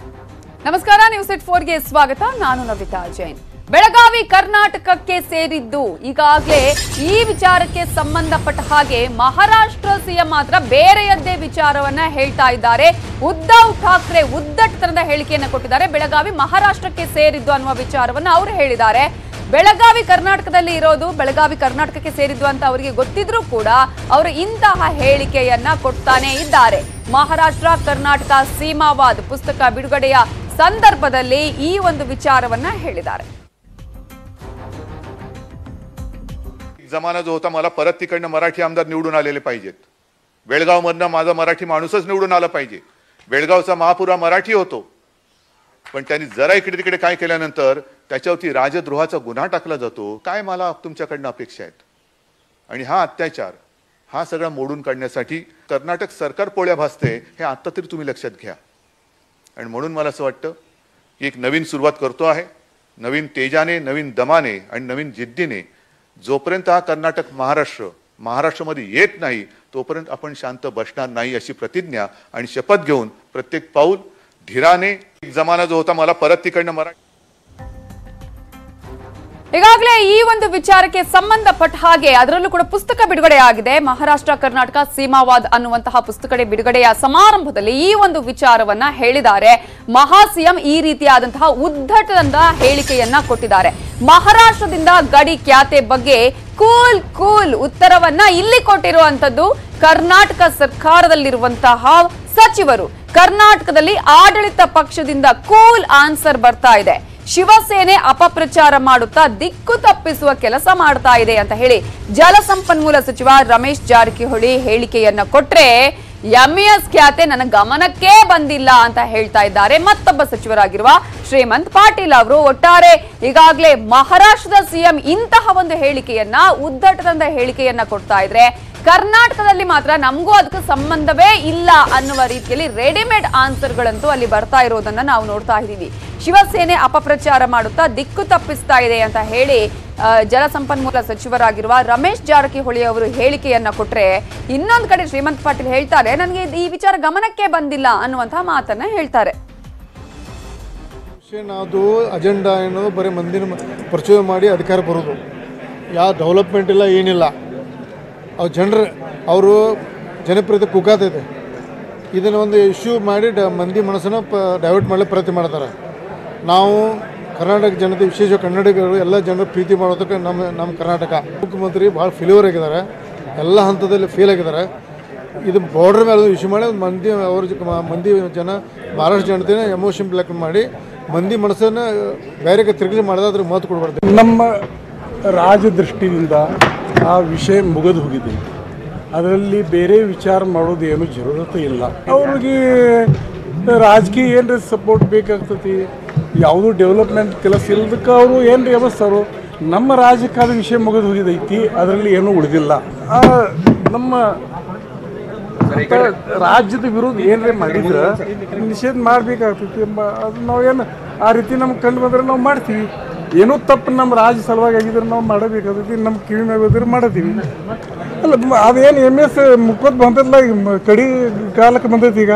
ನಮಸ್ಕಾರ news it ಫೋರ್ಗೆ ಸ್ವಾಗತ ನಾನು ನವಿತಾ ಜೈನ್ ಬೆಳಗಾವಿ ಕರ್ನಾಟಕಕ್ಕೆ ಸೇರಿದ್ದು ಈಗಾಗಲೇ ಈ ವಿಚಾರಕ್ಕೆ ಸಂಬಂಧಪಟ್ಟ ಹಾಗೆ ಮಹಾರಾಷ್ಟ್ರ ಸಿಎಂ ಮಾತ್ರ ಬೇರೆಯದ್ದೇ ವಿಚಾರವನ್ನ ಹೇಳ್ತಾ ಇದ್ದಾರೆ ಉದ್ಧವ್ ಠಾಕ್ರೆ ಉದ್ದಟತನದ ಹೇಳಿಕೆಯನ್ನ ಕೊಟ್ಟಿದ್ದಾರೆ ಬೆಳಗಾವಿ ಮಹಾರಾಷ್ಟ್ರಕ್ಕೆ ಸೇರಿದ್ದು ಅನ್ನುವ ವಿಚಾರವನ್ನ ಅವರು ಹೇಳಿದ್ದಾರೆ ಬೆಳಗಾವಿ ಕರ್ನಾಟಕದಲ್ಲಿ ಇರೋದು ಬೆಳಗಾವಿ ಕರ್ನಾಟಕಕ್ಕೆ ಸೇರಿದ್ದು ಅಂತ ಅವರಿಗೆ ಗೊತ್ತಿದ್ರೂ ಕೂಡ ಅವರು ಇಂತಹ ಹೇಳಿಕೆಯನ್ನ ಕೊಡ್ತಾನೆ ಇದ್ದಾರೆ ಮಹಾರಾಷ್ಟ್ರ ಕರ್ನಾಟಕ ಸೀಮಾವಾದ್ ಪುಸ್ತಕ ಬಿಡುಗಡೆಯ ಸಂದರ್ಭದಲ್ಲಿ ಈ ಒಂದು ವಿಚಾರವನ್ನ ಹೇಳಿದ್ದಾರೆ जमाना जो होता मला परत तिकडनं मराठी आमदार निवडून आलेले पाहिजेत बेळगावमधनं माझा मराठी माणूसच निवडून आला पाहिजे बेळगावचा महापुरा मराठी होतो पण त्यांनी जरा इकडे तिकडे काय केल्यानंतर त्याच्यावरती राजद्रोहाचा गुन्हा टाकला जातो काय मला तुमच्याकडनं अपेक्षा आहेत आणि हा अत्याचार हा सगळा मोडून काढण्यासाठी कर्नाटक सरकार पोळ्या भासते हे आत्ता तरी तुम्ही लक्षात घ्या आणि म्हणून मला असं वाटतं की एक नवीन सुरुवात करतो आहे नवीन तेजाने नवीन दमाने आणि नवीन जिद्दीने जोपर्यंत हा कर्नाटक महाराष्ट्र महाराष्ट्रामध्ये येत नाही तोपर्यंत आपण शांत बसणार नाही अशी प्रतिज्ञा आणि शपथ घेऊन प्रत्येक पाऊल धीराने एक जमाना जो होता मला परत तिकडनं मराठी ಈಗಾಗಲೇ ಈ ಒಂದು ವಿಚಾರಕ್ಕೆ ಸಂಬಂಧಪಟ್ಟ ಹಾಗೆ ಅದರಲ್ಲೂ ಕೂಡ ಪುಸ್ತಕ ಬಿಡುಗಡೆ ಆಗಿದೆ ಮಹಾರಾಷ್ಟ್ರ ಕರ್ನಾಟಕ ಸೀಮಾವಾದ್ ಅನ್ನುವಂತಹ ಪುಸ್ತಕ ಬಿಡುಗಡೆಯ ಸಮಾರಂಭದಲ್ಲಿ ಈ ಒಂದು ವಿಚಾರವನ್ನ ಹೇಳಿದ್ದಾರೆ ಮಹಾ ಸಿಎಂ ಈ ರೀತಿಯಾದಂತಹ ಉದ್ದಟದ ಹೇಳಿಕೆಯನ್ನ ಕೊಟ್ಟಿದ್ದಾರೆ ಮಹಾರಾಷ್ಟ್ರದಿಂದ ಗಡಿ ಖ್ಯಾತೆ ಬಗ್ಗೆ ಕೂಲ್ ಕೂಲ್ ಉತ್ತರವನ್ನ ಇಲ್ಲಿ ಕೊಟ್ಟಿರುವಂತದ್ದು ಕರ್ನಾಟಕ ಸರ್ಕಾರದಲ್ಲಿರುವಂತಹ ಸಚಿವರು ಕರ್ನಾಟಕದಲ್ಲಿ ಆಡಳಿತ ಪಕ್ಷದಿಂದ ಕೂಲ್ ಆನ್ಸರ್ ಬರ್ತಾ ಇದೆ ಶಿವಸೇನೆ ಅಪಪ್ರಚಾರ ಮಾಡುತ್ತಾ ದಿಕ್ಕು ತಪ್ಪಿಸುವ ಕೆಲಸ ಮಾಡ್ತಾ ಇದೆ ಅಂತ ಹೇಳಿ ಜಲಸಂಪನ್ಮೂಲ ಸಚಿವ ರಮೇಶ್ ಜಾರಕಿಹೊಳಿ ಹೇಳಿಕೆಯನ್ನ ಕೊಟ್ರೆ ಎಂಇಎಸ್ ಖ್ಯಾತೆ ನನ್ನ ಗಮನಕ್ಕೇ ಬಂದಿಲ್ಲ ಅಂತ ಹೇಳ್ತಾ ಇದ್ದಾರೆ ಮತ್ತೊಬ್ಬ ಸಚಿವರಾಗಿರುವ ಶ್ರೀಮಂತ್ ಪಾಟೀಲ್ ಅವರು ಒಟ್ಟಾರೆ ಈಗಾಗಲೇ ಮಹಾರಾಷ್ಟ್ರದ ಸಿಎಂ ಇಂತಹ ಒಂದು ಹೇಳಿಕೆಯನ್ನ ಉದ್ದಟದ ಹೇಳಿಕೆಯನ್ನ ಕೊಡ್ತಾ ಇದ್ರೆ ಕರ್ನಾಟಕದಲ್ಲಿ ಮಾತ್ರ ನಮಗೂ ಅದಕ್ಕೆ ಸಂಬಂಧವೇ ಇಲ್ಲ ಅನ್ನುವ ರೀತಿಯಲ್ಲಿ ರೆಡಿಮೇಡ್ ಆನ್ಸರ್ಗಳಂತೂ ಅಲ್ಲಿ ಬರ್ತಾ ಇರೋದನ್ನ ನಾವು ನೋಡ್ತಾ ಇದ್ದೀವಿ ಶಿವಸೇನೆ ಅಪಪ್ರಚಾರ ಮಾಡುತ್ತಾ ದಿಕ್ಕು ತಪ್ಪಿಸ್ತಾ ಇದೆ ಅಂತ ಹೇಳಿ ಆ, ಜಲಸಂಪನ್ಮೂಲ ಸಚಿವರಾಗಿರುವ ರಮೇಶ್ ಜಾರಕಿಹೊಳಿ ಅವರು ಹೇಳಿಕೆಯನ್ನ ಕೊಟ್ರೆ ಇನ್ನೊಂದು ಕಡೆ ಶ್ರೀಮಂತ್ ಪಾಟೀಲ್ ಹೇಳ್ತಾರೆ ನನಗೆ ಈ ವಿಚಾರ ಗಮನಕ್ಕೆ ಬಂದಿಲ್ಲ ಅನ್ನುವಂತಹ ಮಾತನ್ನ ಹೇಳ್ತಾರೆ ವಿಷಯ ಅದು ಅಜೆಂಡಾ ಏನೋ ಬರೀ ಮಂದಿನ ಪರಿಚಯ ಮಾಡಿ ಅಧಿಕಾರ ಬರೋದು ಯಾವ ಡೆವಲಪ್ಮೆಂಟ್ ಇಲ್ಲ ಏನಿಲ್ಲ ಅವು ಜನರು ಅವರು ಜನಪ್ರಿಯತೆ ಕುಗ್ಗಾತೈತೆ ಇದನ್ನು ಒಂದು ಇಶ್ಯೂ ಮಾಡಿ ಡ ಮಂದಿ ಮನಸ್ಸನ್ನು ಪ ಡೈವರ್ಟ್ ಮಾಡಲಿಕ್ಕೆ ಪ್ರಯತ್ನ ಮಾಡ್ತಾರೆ ನಾವು ಕರ್ನಾಟಕ ಜನತೆ ವಿಶೇಷ ಕನ್ನಡಿಗರು ಎಲ್ಲ ಜನರು ಪ್ರೀತಿ ಮಾಡೋದಕ್ಕೆ ನಮ್ಮ ನಮ್ಮ ಕರ್ನಾಟಕ ಮುಖ್ಯಮಂತ್ರಿ ಭಾಳ ಫೇಲ್ಯೂರ್ ಆಗಿದ್ದಾರೆ ಎಲ್ಲ ಹಂತದಲ್ಲಿ ಫೇಲ್ ಆಗಿದ್ದಾರೆ ಇದು ಬಾರ್ಡರ್ ಮೇಲೆ ಇಶ್ಯೂ ಮಾಡಿ ಮಂದಿ ಅವ್ರ ಜ- ಮ- ಮಂದಿ ಜನ ಮಹಾರಾಷ್ಟ್ರ ಜನತೆನ ಎಮೋಷನ್ ಬ್ಲಾಕ್ ಮಾಡಿ ಮಂದಿ ಮನಸ್ಸನ್ನು ಬೇರೆ ತಿರುಗಿ ಮಾಡಿದ್ರೆ ಮಾತು ಕೊಡ್ಬಾರ್ದು ನಮ್ಮ ರಾಜದೃಷ್ಟಿಯಿಂದ ಆ ವಿಷಯ ಮುಗಿದು ಹೋಗಿದೆ ಅದರಲ್ಲಿ ಬೇರೆ ವಿಚಾರ ಮಾಡೋದು ಏನು ಜರೂರತೆ ಇಲ್ಲ ಅವ್ರಿಗೆ ರಾಜಕೀಯ ಏನ್ರಿ ಸಪೋರ್ಟ್ ಬೇಕಾಗ್ತತಿ ಯಾವುದು ಡೆವಲಪ್ಮೆಂಟ್ ಕೆಲಸ ಇಲ್ಲದಕ್ಕೆ ಅವರು ಏನು ವ್ಯವಸ್ಥರು ನಮ್ಮ ರಾಜಕಾದ ವಿಷಯ ಮುಗಿದು ಹೋಗಿದೈತಿ ಅದರಲ್ಲಿ ಏನೂ ಉಳಿದಿಲ್ಲ ಆ, ನಮ್ಮ ಅಂತ ರಾಜ್ಯದ ವಿರುದ್ಧ ಏನ್ರೇ ಮಾಡಿದ್ರೆ ನಿಷೇಧ ಮಾಡಬೇಕಾಗ್ತೈತಿ ಎಂಬ ಅದು ನಾವೇನು ಆ ರೀತಿ ನಮ್ಗೆ ಕಂಡು ಬಂದ್ರೆ ನಾವು ಮಾಡ್ತೀವಿ ಏನೋ ತಪ್ಪು ನಮ್ಮ ರಾಜ್ಯ ಸಲುವಾಗಿ ಆಗಿದ್ರೆ ನಾವು ಮಾಡಬೇಕಾಗ್ತೈತಿ ನಮ್ಮ ಕಿವಿ ಮ್ಯಾಗ ಹೋದ್ರೆ ಮಾಡತ್ತೀವಿ ಅಲ್ಲ ಮ- ಅದೇನು ಎಮ್ ಎಸ್ ಮುಖದ್ ಬಂದಲ್ಲ ಈಗ ಮ- ಕಡಿ ಕಾಲಕ್ಕೆ ಬಂದೈತಿ ಈಗ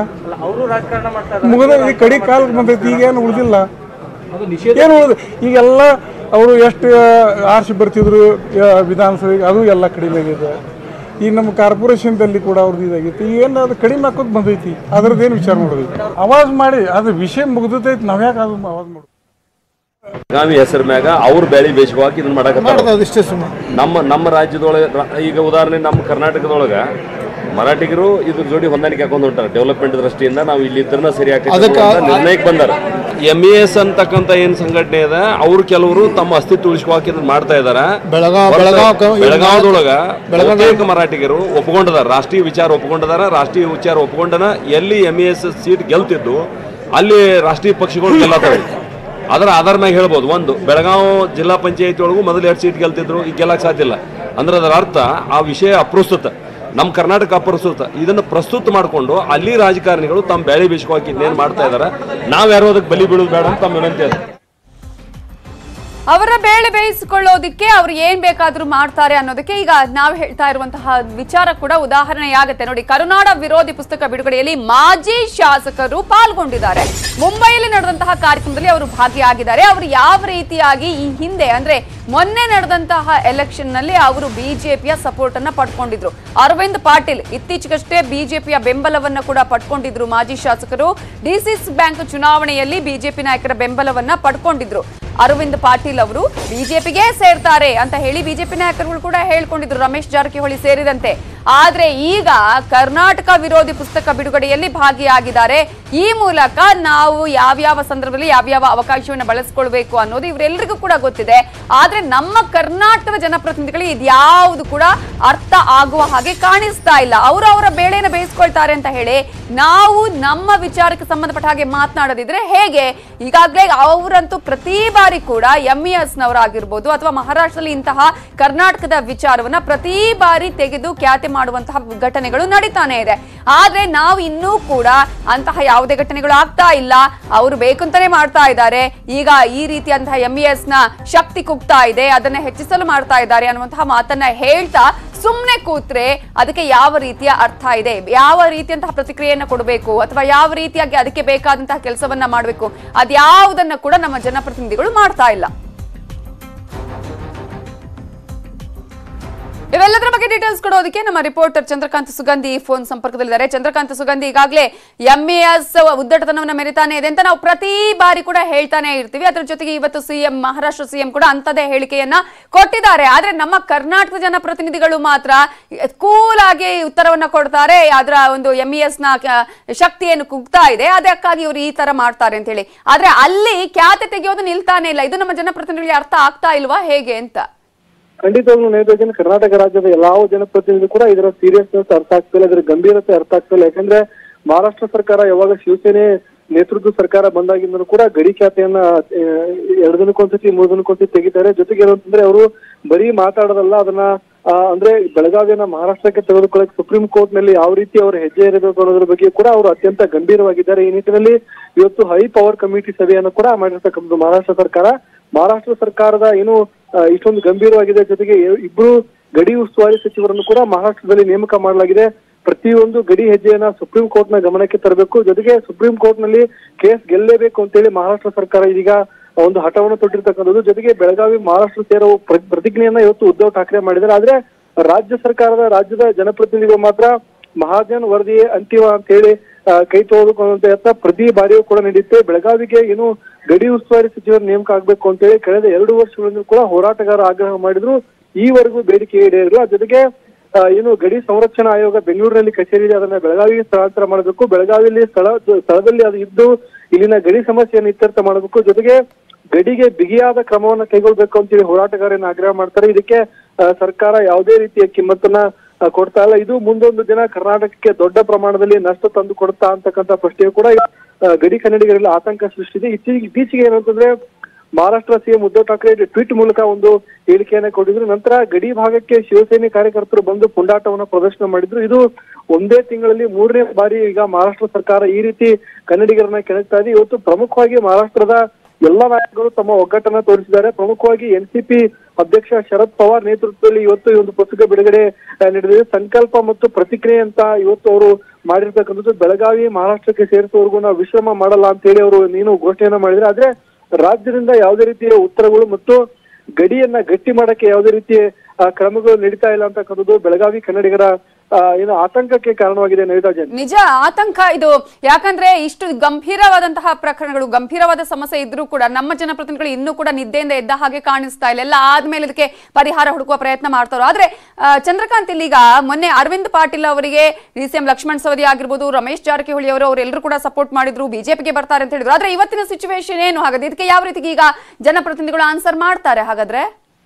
ಮುಗಿದ ಈ ಕಡಿ ಕಾಲಕ್ಕೆ ಬಂದೈತಿ ಈಗ ಏನು ಉಳಿದಿಲ್ಲ ಏನು ಉಳಿದ ಈಗೆಲ್ಲ ಅವರು ಎಷ್ಟು ಆರ್ಸಿ ಬರ್ತಿದ್ರು ಆ, ವಿಧಾನಸಭೆಗೆ ಅದು ಎಲ್ಲ ಕಡಿಮೆ ಆಗಿದೆ ಈಗ ನಮ್ಮ ಕಾರ್ಪೊರೇಷನ್ದಲ್ಲಿ ಕೂಡ ಅವ್ರದ್ದು ಇದಾಗೈತಿ ಏನು ಅದು ಕಡಿಮೆ ಹಾಕೋದು ಬಂದೈತಿ ಅದ್ರದ್ದೇನು ವಿಚಾರ ಮಾಡೋದೈತಿ ಅವಾಜ್ ಮಾಡಿ ಅದು ವಿಷಯ ಮುಗ್ದೈತಿ ನಾವ್ಯಾಕೆ ಅದು ಅವಾಜ್ ಮಾಡೋದು ಗಾಮಿ ಹೆಸರ ಮ್ಯಾಗ ಅವ್ರ ಬೆಳಿ ಬೇಯಿಸುವಾಗ ಇದನ್ನ ಮಾಡಕತ್ತಾರ ಮಾಡೋದು ಅದಿಷ್ಟೇ ಸುಮ್ಮನೆ ನಮ್ಮ ನಮ್ಮ ರಾಜ್ಯದೊಳಗೆ ರ- ಈಗ ಉದಾಹರಣೆ ನಮ್ಮ ಕರ್ನಾಟಕದೊಳಗ ಮರಾಠಿಗರು ಇದ್ರ ಜೋಡಿ ಹೊಂದಾಣಿಕೆ ಹಾಕೊಂಡು ಹೊಂಟಾರ ಡೆವಲಪ್ಮೆಂಟ್ ದೃಷ್ಟಿಯಿಂದ ನಾವು ಇಲ್ಲಿ ಇದ್ರನ್ನ ಸರಿ ಅದಕ್ಕೆ ಹಾಕಿ ನಿರ್ಣಯಕ್ಕೆ ಬಂದಾರ ಎಂ ಇ ಎಸ್ ಅಂತಕ್ಕಂಥ ಏನ್ ಸಂಘಟನೆ ಇದೆ ಅವ್ರು ಕೆಲವರು ತಮ್ಮ ಅಸ್ತಿತ್ವ ಉಳಿಸ್ಕೋಕೆ ಇದನ್ನ ಮಾಡ್ತಾ ಇದಾರ ಬೆಳಗಾವ್ ಬೆಳಗಾವ್ ಕ- ಬೆಳಗಾವದೊಳಗ ಬೆಳಗಾವಿ- ಬಹುತೇಕ ಮರಾಠಿಗರು ಒಪ್ಕೊಂಡಿದಾರ ರಾಷ್ಟ್ರೀಯ ವಿಚಾರ ಒಪ್ಕೊಂಡಿದಾರ ರಾಷ್ಟ್ರೀಯ ವಿಚಾರ ಒಪ್ಕೊಂಡನ ಎಲ್ಲಿ ಎಂ ಇ ಎಸ್ ಸೀಟ್ ಗೆಲ್ತಿದ್ದು ಅಲ್ಲಿ ರಾಷ್ಟ್ರೀಯ ಪಕ್ಷಗಳು ಗೆಲ್ಲತ್ತವೆ ಅದರ ಆಧಾರ ಮ್ಯಾಗ ಹೇಳ್ಬೋದು ಒಂದು ಬೆಳಗಾವಿ ಜಿಲ್ಲಾ ಪಂಚಾಯತಿ ಒಳಗೂ ಮೊದಲು ಎರಡು ಸೀಟ್ ಗೆಲ್ತಿದ್ರು ಈಗ ಗೆಲ್ಲಕ್ಕೆ ಸಾಧ್ಯ ಇಲ್ಲ ಅಂದ್ರೆ ಅದರ ಅರ್ಥ ಆ ವಿಷಯ ಅಪ್ರಸ್ತುತ ನಮ್ಮ ಕರ್ನಾಟಕ ಅಪ್ರಸ್ತುತ ಇದನ್ನು ಪ್ರಸ್ತುತ ಮಾಡಿಕೊಂಡು ಅಲ್ಲಿ ರಾಜಕಾರಣಿಗಳು ತಮ್ಮ ಬೆಳೆ ಬೇಯಿಸ್ಕೋಕೆ ಇನ್ನೇನು ಮಾಡ್ತಾ ಇದಾರೆ ನಾವು ಯಾರು ಅದಕ್ಕೆ ಬಲಿ ಬೀಳೋದು ಬೇಡ ಅಂತ ತಮ್ಮ ವಿನಂತಿ ಅದು ಅವರ ಬೇಳೆ ಬೇಯಿಸಿಕೊಳ್ಳೋದಿಕ್ಕೆ ಅವ್ರು ಏನ್ ಬೇಕಾದ್ರೂ ಮಾಡ್ತಾರೆ ಅನ್ನೋದಕ್ಕೆ ಈಗ ನಾವು ಹೇಳ್ತಾ ಇರುವಂತಹ ವಿಚಾರ ಕೂಡ ಉದಾಹರಣೆಯಾಗುತ್ತೆ ನೋಡಿ ಕರುನಾಡ ವಿರೋಧಿ ಪುಸ್ತಕ ಬಿಡುಗಡೆಯಲ್ಲಿ ಮಾಜಿ ಶಾಸಕರು ಪಾಲ್ಗೊಂಡಿದ್ದಾರೆ ಮುಂಬೈಯಲ್ಲಿ ನಡೆದಂತಹ ಕಾರ್ಯಕ್ರಮದಲ್ಲಿ ಅವರು ಭಾಗಿಯಾಗಿದ್ದಾರೆ ಅವರು ಯಾವ ರೀತಿಯಾಗಿ ಈ ಹಿಂದೆ ಅಂದ್ರೆ ಮೊನ್ನೆ ನಡೆದಂತಹ ಎಲೆಕ್ಷನ್ ನಲ್ಲಿ ಅವರು ಬಿಜೆಪಿಯ ಸಪೋರ್ಟ್ ಅನ್ನ ಪಡ್ಕೊಂಡಿದ್ರು ಅರವಿಂದ್ ಪಾಟೀಲ್ ಇತ್ತೀಚೆಗಷ್ಟೇ ಬಿಜೆಪಿಯ ಬೆಂಬಲವನ್ನ ಕೂಡ ಪಡ್ಕೊಂಡಿದ್ರು ಮಾಜಿ ಶಾಸಕರು ಡಿಸಿಸಿ ಬ್ಯಾಂಕ್ ಚುನಾವಣೆಯಲ್ಲಿ ಬಿಜೆಪಿ ನಾಯಕರ ಬೆಂಬಲವನ್ನ ಪಡ್ಕೊಂಡಿದ್ರು ಅರವಿಂದ್ ಪಾಟೀಲ್ ಅವರು ಬಿಜೆಪಿಗೆ ಸೇರ್ತಾರೆ ಅಂತ ಹೇಳಿ ಬಿಜೆಪಿ ನಾಯಕರುಗಳು ಕೂಡ ಹೇಳ್ಕೊಂಡಿದ್ರು ರಮೇಶ್ ಜಾರಕಿಹೊಳಿ ಸೇರಿದಂತೆ ಆದ್ರೆ ಈಗ ಕರ್ನಾಟಕ ವಿರೋಧಿ ಪುಸ್ತಕ ಬಿಡುಗಡೆಯಲ್ಲಿ ಭಾಗಿಯಾಗಿದ್ದಾರೆ ಈ ಮೂಲಕ ನಾವು ಯಾವ್ಯಾವ ಸಂದರ್ಭದಲ್ಲಿ ಯಾವ್ಯಾವ ಅವಕಾಶವನ್ನು ಬಳಸ್ಕೊಳ್ಬೇಕು ಅನ್ನೋದು ಇವರೆಲ್ಲರಿಗೂ ಕೂಡ ಗೊತ್ತಿದೆ ಆದ್ರೆ ನಮ್ಮ ಕರ್ನಾಟಕದ ಜನಪ್ರತಿನಿಧಿಗಳಿಗೆ ಇದ್ಯಾವುದು ಕೂಡ ಅರ್ಥ ಆಗುವ ಹಾಗೆ ಕಾಣಿಸ್ತಾ ಇಲ್ಲ ಅವರು ಅವರ ಬೇಳೆನ ಬೇಯಿಸ್ಕೊಳ್ತಾರೆ ಅಂತ ಹೇಳಿ ನಾವು ನಮ್ಮ ವಿಚಾರಕ್ಕೆ ಸಂಬಂಧಪಟ್ಟ ಹಾಗೆ ಮಾತನಾಡದಿದ್ರೆ ಹೇಗೆ ಈಗಾಗಲೇ ಅವರಂತೂ ಪ್ರತಿ ಬಾರಿ ಕೂಡ ಎಂ ಎಸ್ ನವರಾಗಿರ್ಬೋದು ಅಥವಾ ಮಹಾರಾಷ್ಟ್ರದಲ್ಲಿ ಇಂತಹ ಕರ್ನಾಟಕದ ವಿಚಾರವನ್ನ ಪ್ರತಿ ಬಾರಿ ತೆಗೆದು ಖ್ಯಾತಿ ಮಾಡುವಂತಹ ಘಟನೆಗಳು ನಡೀತಾನೆ ಇದೆ ಆದ್ರೆ ನಾವು ಇನ್ನೂ ಕೂಡ ಅಂತಹ ಯಾವುದೇ ಘಟನೆಗಳು ಆಗ್ತಾ ಇಲ್ಲ ಅವರು ಬೇಕಂತಾನೆ ಮಾಡ್ತಾ ಇದ್ದಾರೆ ಈಗ ಈ ರೀತಿಯಂತಹ ಎಂ ಎಸ್ ನ ಶಕ್ತಿ ಕುಗ್ತಾ ಇದೆ ಅದನ್ನ ಹೆಚ್ಚಿಸಲು ಮಾಡ್ತಾ ಇದ್ದಾರೆ ಅನ್ನುವಂತಹ ಮಾತನ್ನ ಹೇಳ್ತಾ ಸುಮ್ನೆ ಕೂತ್ರೆ ಅದಕ್ಕೆ ಯಾವ ರೀತಿಯ ಅರ್ಥ ಇದೆ ಯಾವ ರೀತಿಯಂತಹ ಪ್ರತಿಕ್ರಿಯೆಯನ್ನ ಕೊಡಬೇಕು ಅಥವಾ ಯಾವ ರೀತಿಯಾಗಿ ಅದಕ್ಕೆ ಬೇಕಾದಂತಹ ಕೆಲಸವನ್ನ ಮಾಡಬೇಕು ಅದ್ಯಾವುದನ್ನ ಕೂಡ ನಮ್ಮ ಜನಪ್ರತಿನಿಧಿಗಳು ಮಾಡ್ತಾ ಇಲ್ಲ ಇವೆಲ್ಲದರ ಬಗ್ಗೆ ಡೀಟೇಲ್ಸ್ ಕೊಡೋದಕ್ಕೆ ನಮ್ಮ ರಿಪೋರ್ಟರ್ ಚಂದ್ರಕಾಂತ್ ಸುಗಂಧಿ ಫೋನ್ ಸಂಪರ್ಕದಲ್ಲಿದ್ದಾರೆ ಚಂದ್ರಕಾಂತ್ ಸುಗಂಧಿ ಈಗಾಗಲೇ ಎಂಎಸ್ ಉದ್ದಟತನವನ್ನ ಮೆರಿತಾನೆ ಇದೆ ಅಂತ ನಾವು ಪ್ರತಿ ಬಾರಿ ಕೂಡ ಹೇಳ್ತಾನೆ ಇರ್ತೀವಿ ಅದರ ಜೊತೆಗೆ ಇವತ್ತು ಸಿಎಂ ಮಹಾರಾಷ್ಟ್ರ ಸಿಎಂ ಕೂಡ ಅಂತದೇ ಹೇಳಿಕೆಯನ್ನ ಕೊಟ್ಟಿದ್ದಾರೆ ಆದ್ರೆ ನಮ್ಮ ಕರ್ನಾಟಕದ ಜನಪ್ರತಿನಿಧಿಗಳು ಮಾತ್ರ ಕೂಲ್ ಆಗಿ ಉತ್ತರವನ್ನ ಕೊಡ್ತಾರೆ ಅದರ ಒಂದು ಎಂಇಎಸ್ ನ ಕ- ಶಕ್ತಿ ಏನು ಕುಗ್ತಾ ಇದೆ ಅದಕ್ಕಾಗಿ ಇವರು ಈ ತರ ಮಾಡ್ತಾರೆ ಅಂತ ಹೇಳಿ ಆದ್ರೆ ಅಲ್ಲಿ ಖ್ಯಾತೆ ತೆಗೆಯೋದು ನಿಲ್ತಾನೆ ಇಲ್ಲ ಇದು ನಮ್ಮ ಜನಪ್ರತಿನಿಧಿಗಳಿಗೆ ಅರ್ಥ ಆಗ್ತಾ ಇಲ್ವಾ ಹೇಗೆ ಅಂತ ಖಂಡಿತವಾಗ್ಲೂ ನೇತಾಜನ್ ಕರ್ನಾಟಕ ರಾಜ್ಯದ ಯಾವ ಜನಪ್ರತಿನಿಧಿ ಕೂಡ ಇದರ ಸೀರಿಯಸ್ನೆಸ್ ಅರ್ಥ ಆಗ್ತಿಲ್ಲ ಇದರ ಗಂಭೀರತೆ ಅರ್ಥ ಆಗ್ತಿಲ್ಲ ಯಾಕಂದ್ರೆ ಮಹಾರಾಷ್ಟ್ರ ಸರ್ಕಾರ ಯಾವಾಗ ಶಿವಸೇನೆ ನೇತೃತ್ವ ಸರ್ಕಾರ ಬಂದಾಗಿಂದಲೂ ಕೂಡ ಗಡಿ ಖ್ಯಾತೆಯನ್ನ ಆ, ಎರಡು ದಿನಕ್ಕೊಂದ್ಸತಿ ಮೂರು ದಿನಕ್ಕೊಂದ್ಸತಿ ತೆಗಿತಾರೆ ಜೊತೆಗೆ ಏನಂತಂದ್ರೆ ಅವರು ಬರೀ ಮಾತಾಡೋದಲ್ಲ ಅದನ್ನ ಆ, ಅಂದ್ರೆ ಬೆಳಗಾವಿಯನ್ನ ಮಹಾರಾಷ್ಟ್ರಕ್ಕೆ ತೆಗೆದುಕೊಳ್ಳಕ್ಕೆ ಸುಪ್ರೀಂ ಕೋರ್ಟ್ ನಲ್ಲಿ ಯಾವ ರೀತಿ ಅವರು ಹೆಜ್ಜೆ ಇರಬೇಕು ಅನ್ನೋದ್ರ ಬಗ್ಗೆ ಕೂಡ ಅವರು ಅತ್ಯಂತ ಗಂಭೀರವಾಗಿದ್ದಾರೆ ಈ ನಿಟ್ಟಿನಲ್ಲಿ ಇವತ್ತು ಹೈ ಪವರ್ ಕಮಿಟಿ ಸಭೆಯನ್ನು ಕೂಡ ಮಾಡಿರ್ತಕ್ಕಂಥದ್ದು ಮಹಾರಾಷ್ಟ್ರ ಸರ್ಕಾರ ಮಹಾರಾಷ್ಟ್ರ ಸರ್ಕಾರದ ಏನು ಆ, ಇಷ್ಟೊಂದು ಗಂಭೀರವಾಗಿದೆ ಜೊತೆಗೆ ಎ- ಇಬ್ರು ಗಡಿ ಉಸ್ತುವಾರಿ ಸಚಿವರನ್ನು ಕೂಡ ಮಹಾರಾಷ್ಟ್ರದಲ್ಲಿ ನೇಮಕ ಮಾಡಲಾಗಿದೆ ಪ್ರತಿಯೊಂದು ಗಡಿ ಹೆಜ್ಜೆಯನ್ನ ಸುಪ್ರೀಂ ಕೋರ್ಟ್ ನ ಗಮನಕ್ಕೆ ತರಬೇಕು ಜೊತೆಗೆ ಸುಪ್ರೀಂ ಕೋರ್ಟ್ ನಲ್ಲಿ ಕೇಸ್ ಗೆಲ್ಲೇಬೇಕು ಅಂತೇಳಿ ಮಹಾರಾಷ್ಟ್ರ ಸರ್ಕಾರ ಇದೀಗ ಒಂದು ಹಠವನ್ನು ತೊಟ್ಟಿರ್ತಕ್ಕಂಥದ್ದು ಜೊತೆಗೆ ಬೆಳಗಾವಿ ಮಹಾರಾಷ್ಟ್ರ ಸೇರೋ ಪ್ರ- ಪ್ರತಿಜ್ಞೆಯನ್ನ ಇವತ್ತು ಉದ್ಧವ್ ಠಾಕ್ರೆ ಮಾಡಿದ್ದಾರೆ ಆದ್ರೆ ರಾಜ್ಯ ಸರ್ಕಾರದ ರಾಜ್ಯದ ಜನಪ್ರತಿನಿಧಿಗಳು ಮಾತ್ರ ಮಹಾಜನ್ ವರದಿಯೇ ಅಂತಿಮ ಅಂತ ಹೇಳಿ ಆ, ಕೈ ತೊಳೆದುಕೊಳ್ಳುವಂತ ಯತ್ನ ಪ್ರತಿ ಬಾರಿಯೂ ಕೂಡ ನಡೆಯುತ್ತೆ ಬೆಳಗಾವಿಗೆ ಏನು ಗಡಿ ಉಸ್ತುವಾರಿ ಸಚಿವರ ನೇಮಕ ಆಗ್ಬೇಕು ಅಂತೇಳಿ ಕಳೆದ ಎರಡು ವರ್ಷಗಳಿಂದ ಕೂಡ ಹೋರಾಟಗಾರ ಆಗ್ರಹ ಮಾಡಿದ್ರು ಈವರೆಗೂ ಬೇಡಿಕೆ ಈಡೇರಿಲ್ಲ ಜೊತೆಗೆ ಆ, ಏನು ಗಡಿ ಸಂರಕ್ಷಣಾ ಆಯೋಗ ಬೆಂಗಳೂರಿನಲ್ಲಿ ಕಚೇರಿ ಇದೆ ಅದನ್ನ ಬೆಳಗಾವಿಗೆ ಸ್ಥಳಾಂತರ ಮಾಡಬೇಕು ಬೆಳಗಾವಿಯಲ್ಲಿ ಸ್ಥಳ ಸ್ಥಳದಲ್ಲಿ ಅದು ಇದ್ದು ಇಲ್ಲಿನ ಗಡಿ ಸಮಸ್ಯೆಯನ್ನು ಇತ್ಯರ್ಥ ಮಾಡಬೇಕು ಜೊತೆಗೆ ಗಡಿಗೆ ಬಿಗಿಯಾದ ಕ್ರಮವನ್ನ ಕೈಗೊಳ್ಬೇಕು ಅಂತೇಳಿ ಹೋರಾಟಗಾರನ ಆಗ್ರಹ ಮಾಡ್ತಾರೆ ಇದಕ್ಕೆ ಆ, ಸರ್ಕಾರ ಯಾವುದೇ ರೀತಿಯ ಕಿಮ್ಮತ್ತನ್ನ ಆ, ಕೊಡ್ತಾ ಇಲ್ಲ ಇದು ಮುಂದೊಂದು ದಿನ ಕರ್ನಾಟಕಕ್ಕೆ ದೊಡ್ಡ ಪ್ರಮಾಣದಲ್ಲಿ ನಷ್ಟ ತಂದು ಕೊಡುತ್ತಾ ಅಂತಕ್ಕಂಥ ಪ್ರಶ್ನೆಯು ಕೂಡ ಆ, ಗಡಿ ಕನ್ನಡಿಗರಲ್ಲಿ ಆತಂಕ ಸೃಷ್ಟಿಸಿದೆ ಇತ್ತೀಚೆಗೆ ಇತ್ತೀಚೆಗೆ ಏನಂತಂದ್ರೆ ಮಹಾರಾಷ್ಟ್ರ ಸಿಎಂ ಉದ್ಧವ್ ಠಾಕ್ರೆ ಟ್ವೀಟ್ ಮೂಲಕ ಒಂದು ಹೇಳಿಕೆಯನ್ನ ಕೊಟ್ಟಿದ್ರು ನಂತರ ಗಡಿ ಭಾಗಕ್ಕೆ ಶಿವಸೇನೆ ಕಾರ್ಯಕರ್ತರು ಬಂದು ಪುಂಡಾಟವನ್ನ ಪ್ರದರ್ಶನ ಮಾಡಿದ್ರು ಇದು ಒಂದೇ ತಿಂಗಳಲ್ಲಿ ಮೂರನೇ ಬಾರಿ ಈಗ ಮಹಾರಾಷ್ಟ್ರ ಸರ್ಕಾರ ಈ ರೀತಿ ಕನ್ನಡಿಗರನ್ನ ಕೆಣಕ್ತಾ ಇದೆ ಇವತ್ತು ಪ್ರಮುಖವಾಗಿ ಮಹಾರಾಷ್ಟ್ರದ ಎಲ್ಲ ನಾಯಕರು ತಮ್ಮ ಒಗ್ಗಟ್ಟನ್ನ ತೋರಿಸಿದ್ದಾರೆ ಪ್ರಮುಖವಾಗಿ ಎನ್ಸಿಪಿ ಅಧ್ಯಕ್ಷ ಶರದ್ ಪವಾರ್ ನೇತೃತ್ವದಲ್ಲಿ ಇವತ್ತು ಈ ಒಂದು ಪುಸ್ತಕ ಬಿಡುಗಡೆ ಆ, ನಡೆದಿದೆ ಸಂಕಲ್ಪ ಮತ್ತು ಪ್ರತಿಕ್ರಿಯೆ ಅಂತ ಇವತ್ತು ಅವರು ಮಾಡಿರ್ತಕ್ಕಂಥದ್ದು ಬೆಳಗಾವಿ ಮಹಾರಾಷ್ಟ್ರಕ್ಕೆ ಸೇರಿಸುವವರೆಗೂ ನಾವು ವಿಶ್ರಮ ಮಾಡಲ್ಲ ಅಂತ ಹೇಳಿ ಅವರು ನೀನು ಘೋಷಣೆಯನ್ನ ಮಾಡಿದ್ರೆ ಆದ್ರೆ ರಾಜ್ಯದಿಂದ ಯಾವುದೇ ರೀತಿಯ ಉತ್ತರಗಳು ಮತ್ತು ಗಡಿಯನ್ನ ಗಟ್ಟಿ ಮಾಡಕ್ಕೆ ಯಾವುದೇ ರೀತಿಯ ಆ, ಕ್ರಮಗಳು ನಡೀತಾ ಇಲ್ಲ ಅಂತಕ್ಕಂಥದ್ದು ಬೆಳಗಾವಿ ಕನ್ನಡಿಗರ ಆ, ಏನು ಆತಂಕಕ್ಕೆ ಕಾರಣವಾಗಿದೆ ನವಿತಾ ಜೈನ್ ನಿಜ ಆತಂಕ ಇದು ಯಾಕಂದ್ರೆ ಇಷ್ಟು ಗಂಭೀರವಾದಂತಹ ಪ್ರಕರಣಗಳು ಗಂಭೀರವಾದ ಸಮಸ್ಯೆ ಇದ್ರೂ ಕೂಡ ನಮ್ಮ ಜನಪ್ರತಿನಿಧಿಗಳು ಇನ್ನೂ ಕೂಡ ನಿದ್ದೆಯಿಂದ ಎದ್ದ ಹಾಗೆ ಕಾಣಿಸ್ತಾ ಇಲ್ಲ ಎಲ್ಲ ಆದ್ಮೇಲೆ ಇದಕ್ಕೆ ಪರಿಹಾರ ಹುಡುಕುವ ಪ್ರಯತ್ನ ಮಾಡ್ತಾರೋ ಆದ್ರೆ ಆ, ಚಂದ್ರಕಾಂತ್ ಇಲ್ಲೀಗ ಮೊನ್ನೆ ಅರವಿಂದ್ ಪಾಟೀಲ್ ಅವರಿಗೆ D C M Laxman Savadi ಆಗಿರ್ಬೋದು ರಮೇಶ್ ಜಾರಕಿಹೊಳಿ ಅವರು ಅವರೆಲ್ಲರೂ ಕೂಡ ಸಪೋರ್ಟ್ ಮಾಡಿದ್ರು ಬಿಜೆಪಿಗೆ ಬರ್ತಾರೆ ಅಂತ ಹೇಳಿದ್ರು ಆದ್ರೆ ಇವತ್ತಿನ ಸಿಚುವೇಶನ್ ಏನು ಹಾಗಾದ್ರೆ ಇದಕ್ಕೆ ಯಾವ ರೀತಿಗೆ ಈಗ ಜನಪ್ರತಿನಿಧಿಗಳು ಆನ್ಸರ್ ಮಾಡ್ತಾರೆ ಹಾಗಾದ್ರೆ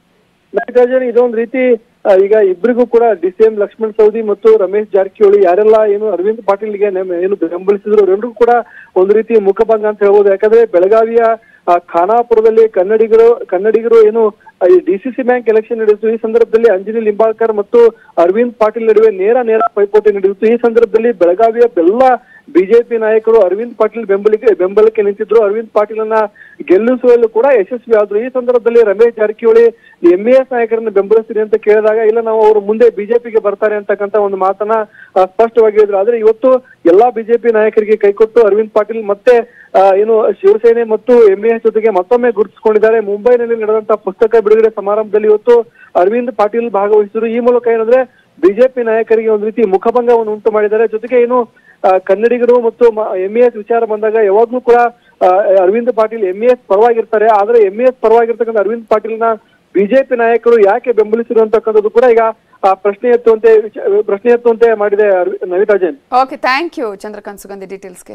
ನಟರಾಜನ್ ಇದೊಂದು ರೀತಿ ಆ, ಈಗ ಇಬ್ಬರಿಗೂ ಕೂಡ D C M Laxman Savadi ಮತ್ತು ರಮೇಶ್ ಜಾರಕಿಹೊಳಿ ಯಾರೆಲ್ಲ ಏನು ಅರವಿಂದ್ ಪಾಟೀಲ್ಗೆ ನೇಮ- ಏನು ಬೆಂಬಲಿಸಿದ್ರು ಅವರೆಲ್ಲರೂ ಕೂಡ ಒಂದು ರೀತಿ ಮುಖಭಂಗ ಅಂತ ಹೇಳ್ಬೋದು ಯಾಕಂದ್ರೆ ಬೆಳಗಾವಿಯ ಆ, ಖಾನಾಪುರದಲ್ಲಿ ಕನ್ನಡಿಗರು ಕನ್ನಡಿಗರು ಏನು ಆ, ಈ D C C bank election ನಡೆಯಿತು ಈ ಸಂದರ್ಭದಲ್ಲಿ ಅಂಜನಿ ಲಿಂಬಾಳ್ಕರ್ ಮತ್ತು ಅರವಿಂದ್ ಪಾಟೀಲ್ ನಡುವೆ ನೇರ ನೇರ ಪೈಪೋಟಿ ನಡೆಯಿತು ಈ ಸಂದರ್ಭದಲ್ಲಿ ಬೆಳಗಾವಿಯ ಎಲ್ಲ ಬಿಜೆಪಿ ನಾಯಕರು ಅರವಿಂದ್ ಪಾಟೀಲ್ ಬೆಂಬಲಿಗೆ ಬೆಂಬಲಕ್ಕೆ ನಿಂತಿದ್ರು ಅರವಿಂದ್ ಪಾಟೀಲನ್ನ ಗೆಲ್ಲಿಸುವಲ್ಲೂ ಕೂಡ ಯಶಸ್ವಿ ಆದ್ರು ಈ ಸಂದರ್ಭದಲ್ಲಿ ರಮೇಶ್ ಜಾರಕಿಹೊಳಿ ಎಂ ಎಸ್ ನಾಯಕರನ್ನ ಬೆಂಬಲಿಸ್ತೀನಿ ಅಂತ ಕೇಳಿದಾಗ ಇಲ್ಲ ನಾವು ಅವರು ಮುಂದೆ ಬಿಜೆಪಿಗೆ ಬರ್ತಾರೆ ಅಂತಕ್ಕಂತ ಒಂದು ಮಾತನ್ನ ಆ, ಸ್ಪಷ್ಟವಾಗಿ ಹೇಳಿದ್ರು ಆದ್ರೆ ಇವತ್ತು ಎಲ್ಲಾ ಬಿಜೆಪಿ ನಾಯಕರಿಗೆ ಕೈಕೊಟ್ಟು ಅರವಿಂದ್ ಪಾಟೀಲ್ ಮತ್ತೆ ಆ, ಏನು ಶಿವಸೇನೆ ಮತ್ತು ಎಂಎಸ್ ಜೊತೆಗೆ ಮತ್ತೊಮ್ಮೆ ಗುರುತಿಸಿಕೊಂಡಿದ್ದಾರೆ ಮುಂಬೈನಲ್ಲಿ ನಡೆದಂತಹ ಪುಸ್ತಕ ಬಿಡುಗಡೆ ಸಮಾರಂಭದಲ್ಲಿ ಇವತ್ತು ಅರವಿಂದ್ ಪಾಟೀಲ್ ಭಾಗವಹಿಸಿದ್ರು ಈ ಮೂಲಕ ಏನಂದ್ರೆ ಬಿಜೆಪಿ ನಾಯಕರಿಗೆ ಒಂದು ರೀತಿ ಮುಖಭಂಗವನ್ನು ಉಂಟು ಮಾಡಿದ್ದಾರೆ ಜೊತೆಗೆ ಏನು ಆ, ಕನ್ನಡಿಗರು ಮತ್ತು ಎಂಇಎಸ್ ವಿಚಾರ ಬಂದಾಗ ಯಾವಾಗ್ಲೂ ಕೂಡ ಆ, ಅರವಿಂದ್ ಪಾಟೀಲ್ ಎಂಇಎಸ್ ಪರವಾಗಿರ್ತಾರೆ ಆದ್ರೆ ಎಂಇಎಸ್ ಪರವಾಗಿರ್ತಕ್ಕಂಥ ಅರವಿಂದ್ ಪಾಟೀಲ್ನ ಬಿಜೆಪಿ ನಾಯಕರು ಯಾಕೆ ಬೆಂಬಲಿಸಿರು ಅಂತಕ್ಕಂಥದ್ದು ಕೂಡ ಈಗ ಆ, ಪ್ರಶ್ನೆ ಎತ್ತುವಂತೆ ವಿಚ- ಪ್ರಶ್ನೆ ಎತ್ತುವಂತೆ ಮಾಡಿದೆ ಅರವಿ- Navita Jain okay thank you Chandrakant Sugandhi ಡೀಟೇಲ್ಸ್ಗೆ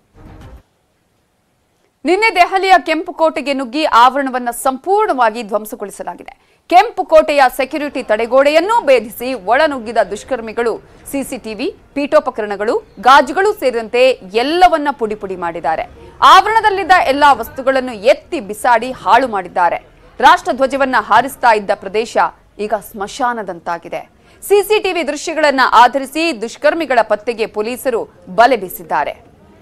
ನಿನ್ನೆ ದೆಹಲಿಯ ಕೆಂಪು ಕೋಟೆಗೆ ನುಗ್ಗಿ ಆವರಣವನ್ನ ಸಂಪೂರ್ಣವಾಗಿ ಧ್ವಂಸಗೊಳಿಸಲಾಗಿದೆ ಕೆಂಪು ಕೋಟೆಯ ಸೆಕ್ಯೂರಿಟಿ ತಡೆಗೋಡೆಯನ್ನೂ ಭೇದಿಸಿ ಒಳನುಗ್ಗಿದ ದುಷ್ಕರ್ಮಿಗಳು ಸಿಸಿಟಿವಿ ಪೀಠೋಪಕರಣಗಳು ಗಾಜುಗಳು ಸೇರಿದಂತೆ ಎಲ್ಲವನ್ನ ಪುಡಿ ಪುಡಿ ಮಾಡಿದ್ದಾರೆ ಆವರಣದಲ್ಲಿದ್ದ ಎಲ್ಲಾ ವಸ್ತುಗಳನ್ನು ಎತ್ತಿ ಬಿಸಾಡಿ ಹಾಳು ಮಾಡಿದ್ದಾರೆ ರಾಷ್ಟ್ರಧ್ವಜವನ್ನ ಹಾರಿಸ್ತಾ ಇದ್ದ ಪ್ರದೇಶ ಈಗ ಸ್ಮಶಾನದಂತಾಗಿದೆ ಸಿಸಿಟಿವಿ ದೃಶ್ಯಗಳನ್ನ ಆಧರಿಸಿ ದುಷ್ಕರ್ಮಿಗಳ ಪತ್ತೆಗೆ ಪೊಲೀಸರು ಬಲೆ ಬೀಸಿದ್ದಾರೆ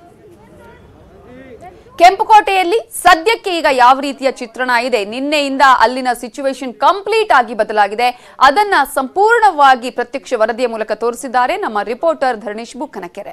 ಕೆಂಪುಕೋಟೆಯಲ್ಲಿ ಸದ್ಯಕ್ಕೆ ಈಗ ಯಾವ ರೀತಿಯ ಚಿತ್ರಣ ಇದೆ ನಿನ್ನೆಯಿಂದ ಅಲ್ಲಿನ ಸಿಚುವೇಶನ್ ಕಂಪ್ಲೀಟ್ ಆಗಿ ಬದಲಾಗಿದೆ ಅದನ್ನ ಸಂಪೂರ್ಣವಾಗಿ ಪ್ರತ್ಯಕ್ಷ ವರದಿಯ ಮೂಲಕ ತೋರಿಸಿದ್ದಾರೆ ನಮ್ಮ ರಿಪೋರ್ಟರ್ ಧರಣೇಶ್ ಬುಕ್ಕನಕೆರೆ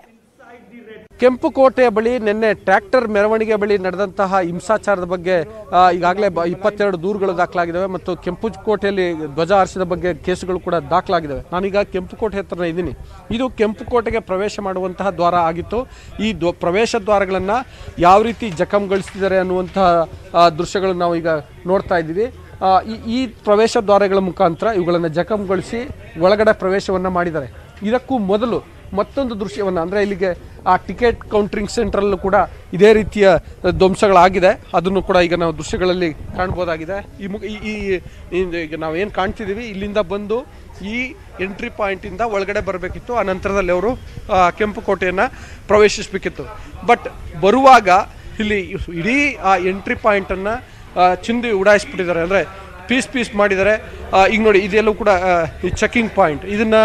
ಕೆಂಪು ಕೋಟೆಯ ಬಳಿ ನಿನ್ನೆ ಟ್ರ್ಯಾಕ್ಟರ್ ಮೆರವಣಿಗೆ ಬಳಿ ನಡೆದಂತಹ ಹಿಂಸಾಚಾರದ ಬಗ್ಗೆ ಆ, ಈಗಾಗಲೇ ಬ- ಇಪ್ಪತ್ತೆರಡು ದೂರುಗಳು ದಾಖಲಾಗಿದ್ದಾವೆ ಮತ್ತು ಕೆಂಪು ಕೋಟೆಯಲ್ಲಿ ಧ್ವಜ ಹಾರಿಸಿದ ಬಗ್ಗೆ ಕೇಸುಗಳು ಕೂಡ ದಾಖಲಾಗಿದ್ದಾವೆ ನಾನೀಗ ಕೆಂಪು ಕೋಟೆ ಹತ್ರ ಇದ್ದೀನಿ ಇದು ಕೆಂಪು ಕೋಟೆಗೆ ಪ್ರವೇಶ ಮಾಡುವಂತಹ ದ್ವಾರ ಆಗಿತ್ತು ಈ ದ್ವ ಪ್ರವೇಶ ದ್ವಾರಗಳನ್ನು ಯಾವ ರೀತಿ ಜಖಂಗೊಳಿಸ್ತಿದ್ದಾರೆ ಅನ್ನುವಂತಹ ಆ, ದೃಶ್ಯಗಳನ್ನು ನಾವು ಈಗ ನೋಡ್ತಾ ಇದ್ದೀವಿ ಆ, ಈ ಈ ಪ್ರವೇಶ ದ್ವಾರಗಳ ಮುಖಾಂತರ ಇವುಗಳನ್ನು ಜಖಂಗೊಳಿಸಿ ಒಳಗಡೆ ಪ್ರವೇಶವನ್ನು ಮಾಡಿದ್ದಾರೆ ಇದಕ್ಕೂ ಮೊದಲು ಮತ್ತೊಂದು ದೃಶ್ಯವನ್ನು ಅಂದರೆ ಇಲ್ಲಿಗೆ ಆ ಟಿಕೆಟ್ ಕೌಂಟ್ರಿಂಗ್ ಸೆಂಟ್ರಲ್ಲೂ ಕೂಡ ಇದೇ ರೀತಿಯ ಧ್ವಂಸಗಳಾಗಿದೆ ಅದನ್ನು ಕೂಡ ಈಗ ನಾವು ದೃಶ್ಯಗಳಲ್ಲಿ ಕಾಣ್ಬೋದಾಗಿದೆ ಈ ಮುಖ ಈ- ಈ ಈ- ಈಗ ನಾವು ಏನು ಕಾಣ್ತಿದ್ದೀವಿ ಇಲ್ಲಿಂದ ಬಂದು ಈ ಎಂಟ್ರಿ ಪಾಯಿಂಟಿಂದ ಒಳಗಡೆ ಬರಬೇಕಿತ್ತು ಆ ನಂತರದಲ್ಲಿ ಅವರು ಆ, ಕೆಂಪು ಕೋಟೆಯನ್ನು ಪ್ರವೇಶಿಸಬೇಕಿತ್ತು ಬಟ್ ಬರುವಾಗ ಇಲ್ಲಿ ಇಡೀ ಆ ಎಂಟ್ರಿ ಪಾಯಿಂಟನ್ನು ಚಿಂದಿ ಉಡಾಯಿಸ್ಬಿಟ್ಟಿದ್ದಾರೆ ಅಂದರೆ ಪೀಸ್ ಪೀಸ್ ಮಾಡಿದ್ದಾರೆ ಆ, ಈಗ ನೋಡಿ ಇದೆಲ್ಲೂ ಕೂಡ ಆ, ಈ ಚೆಕಿಂಗ್ ಪಾಯಿಂಟ್ ಇದನ್ನು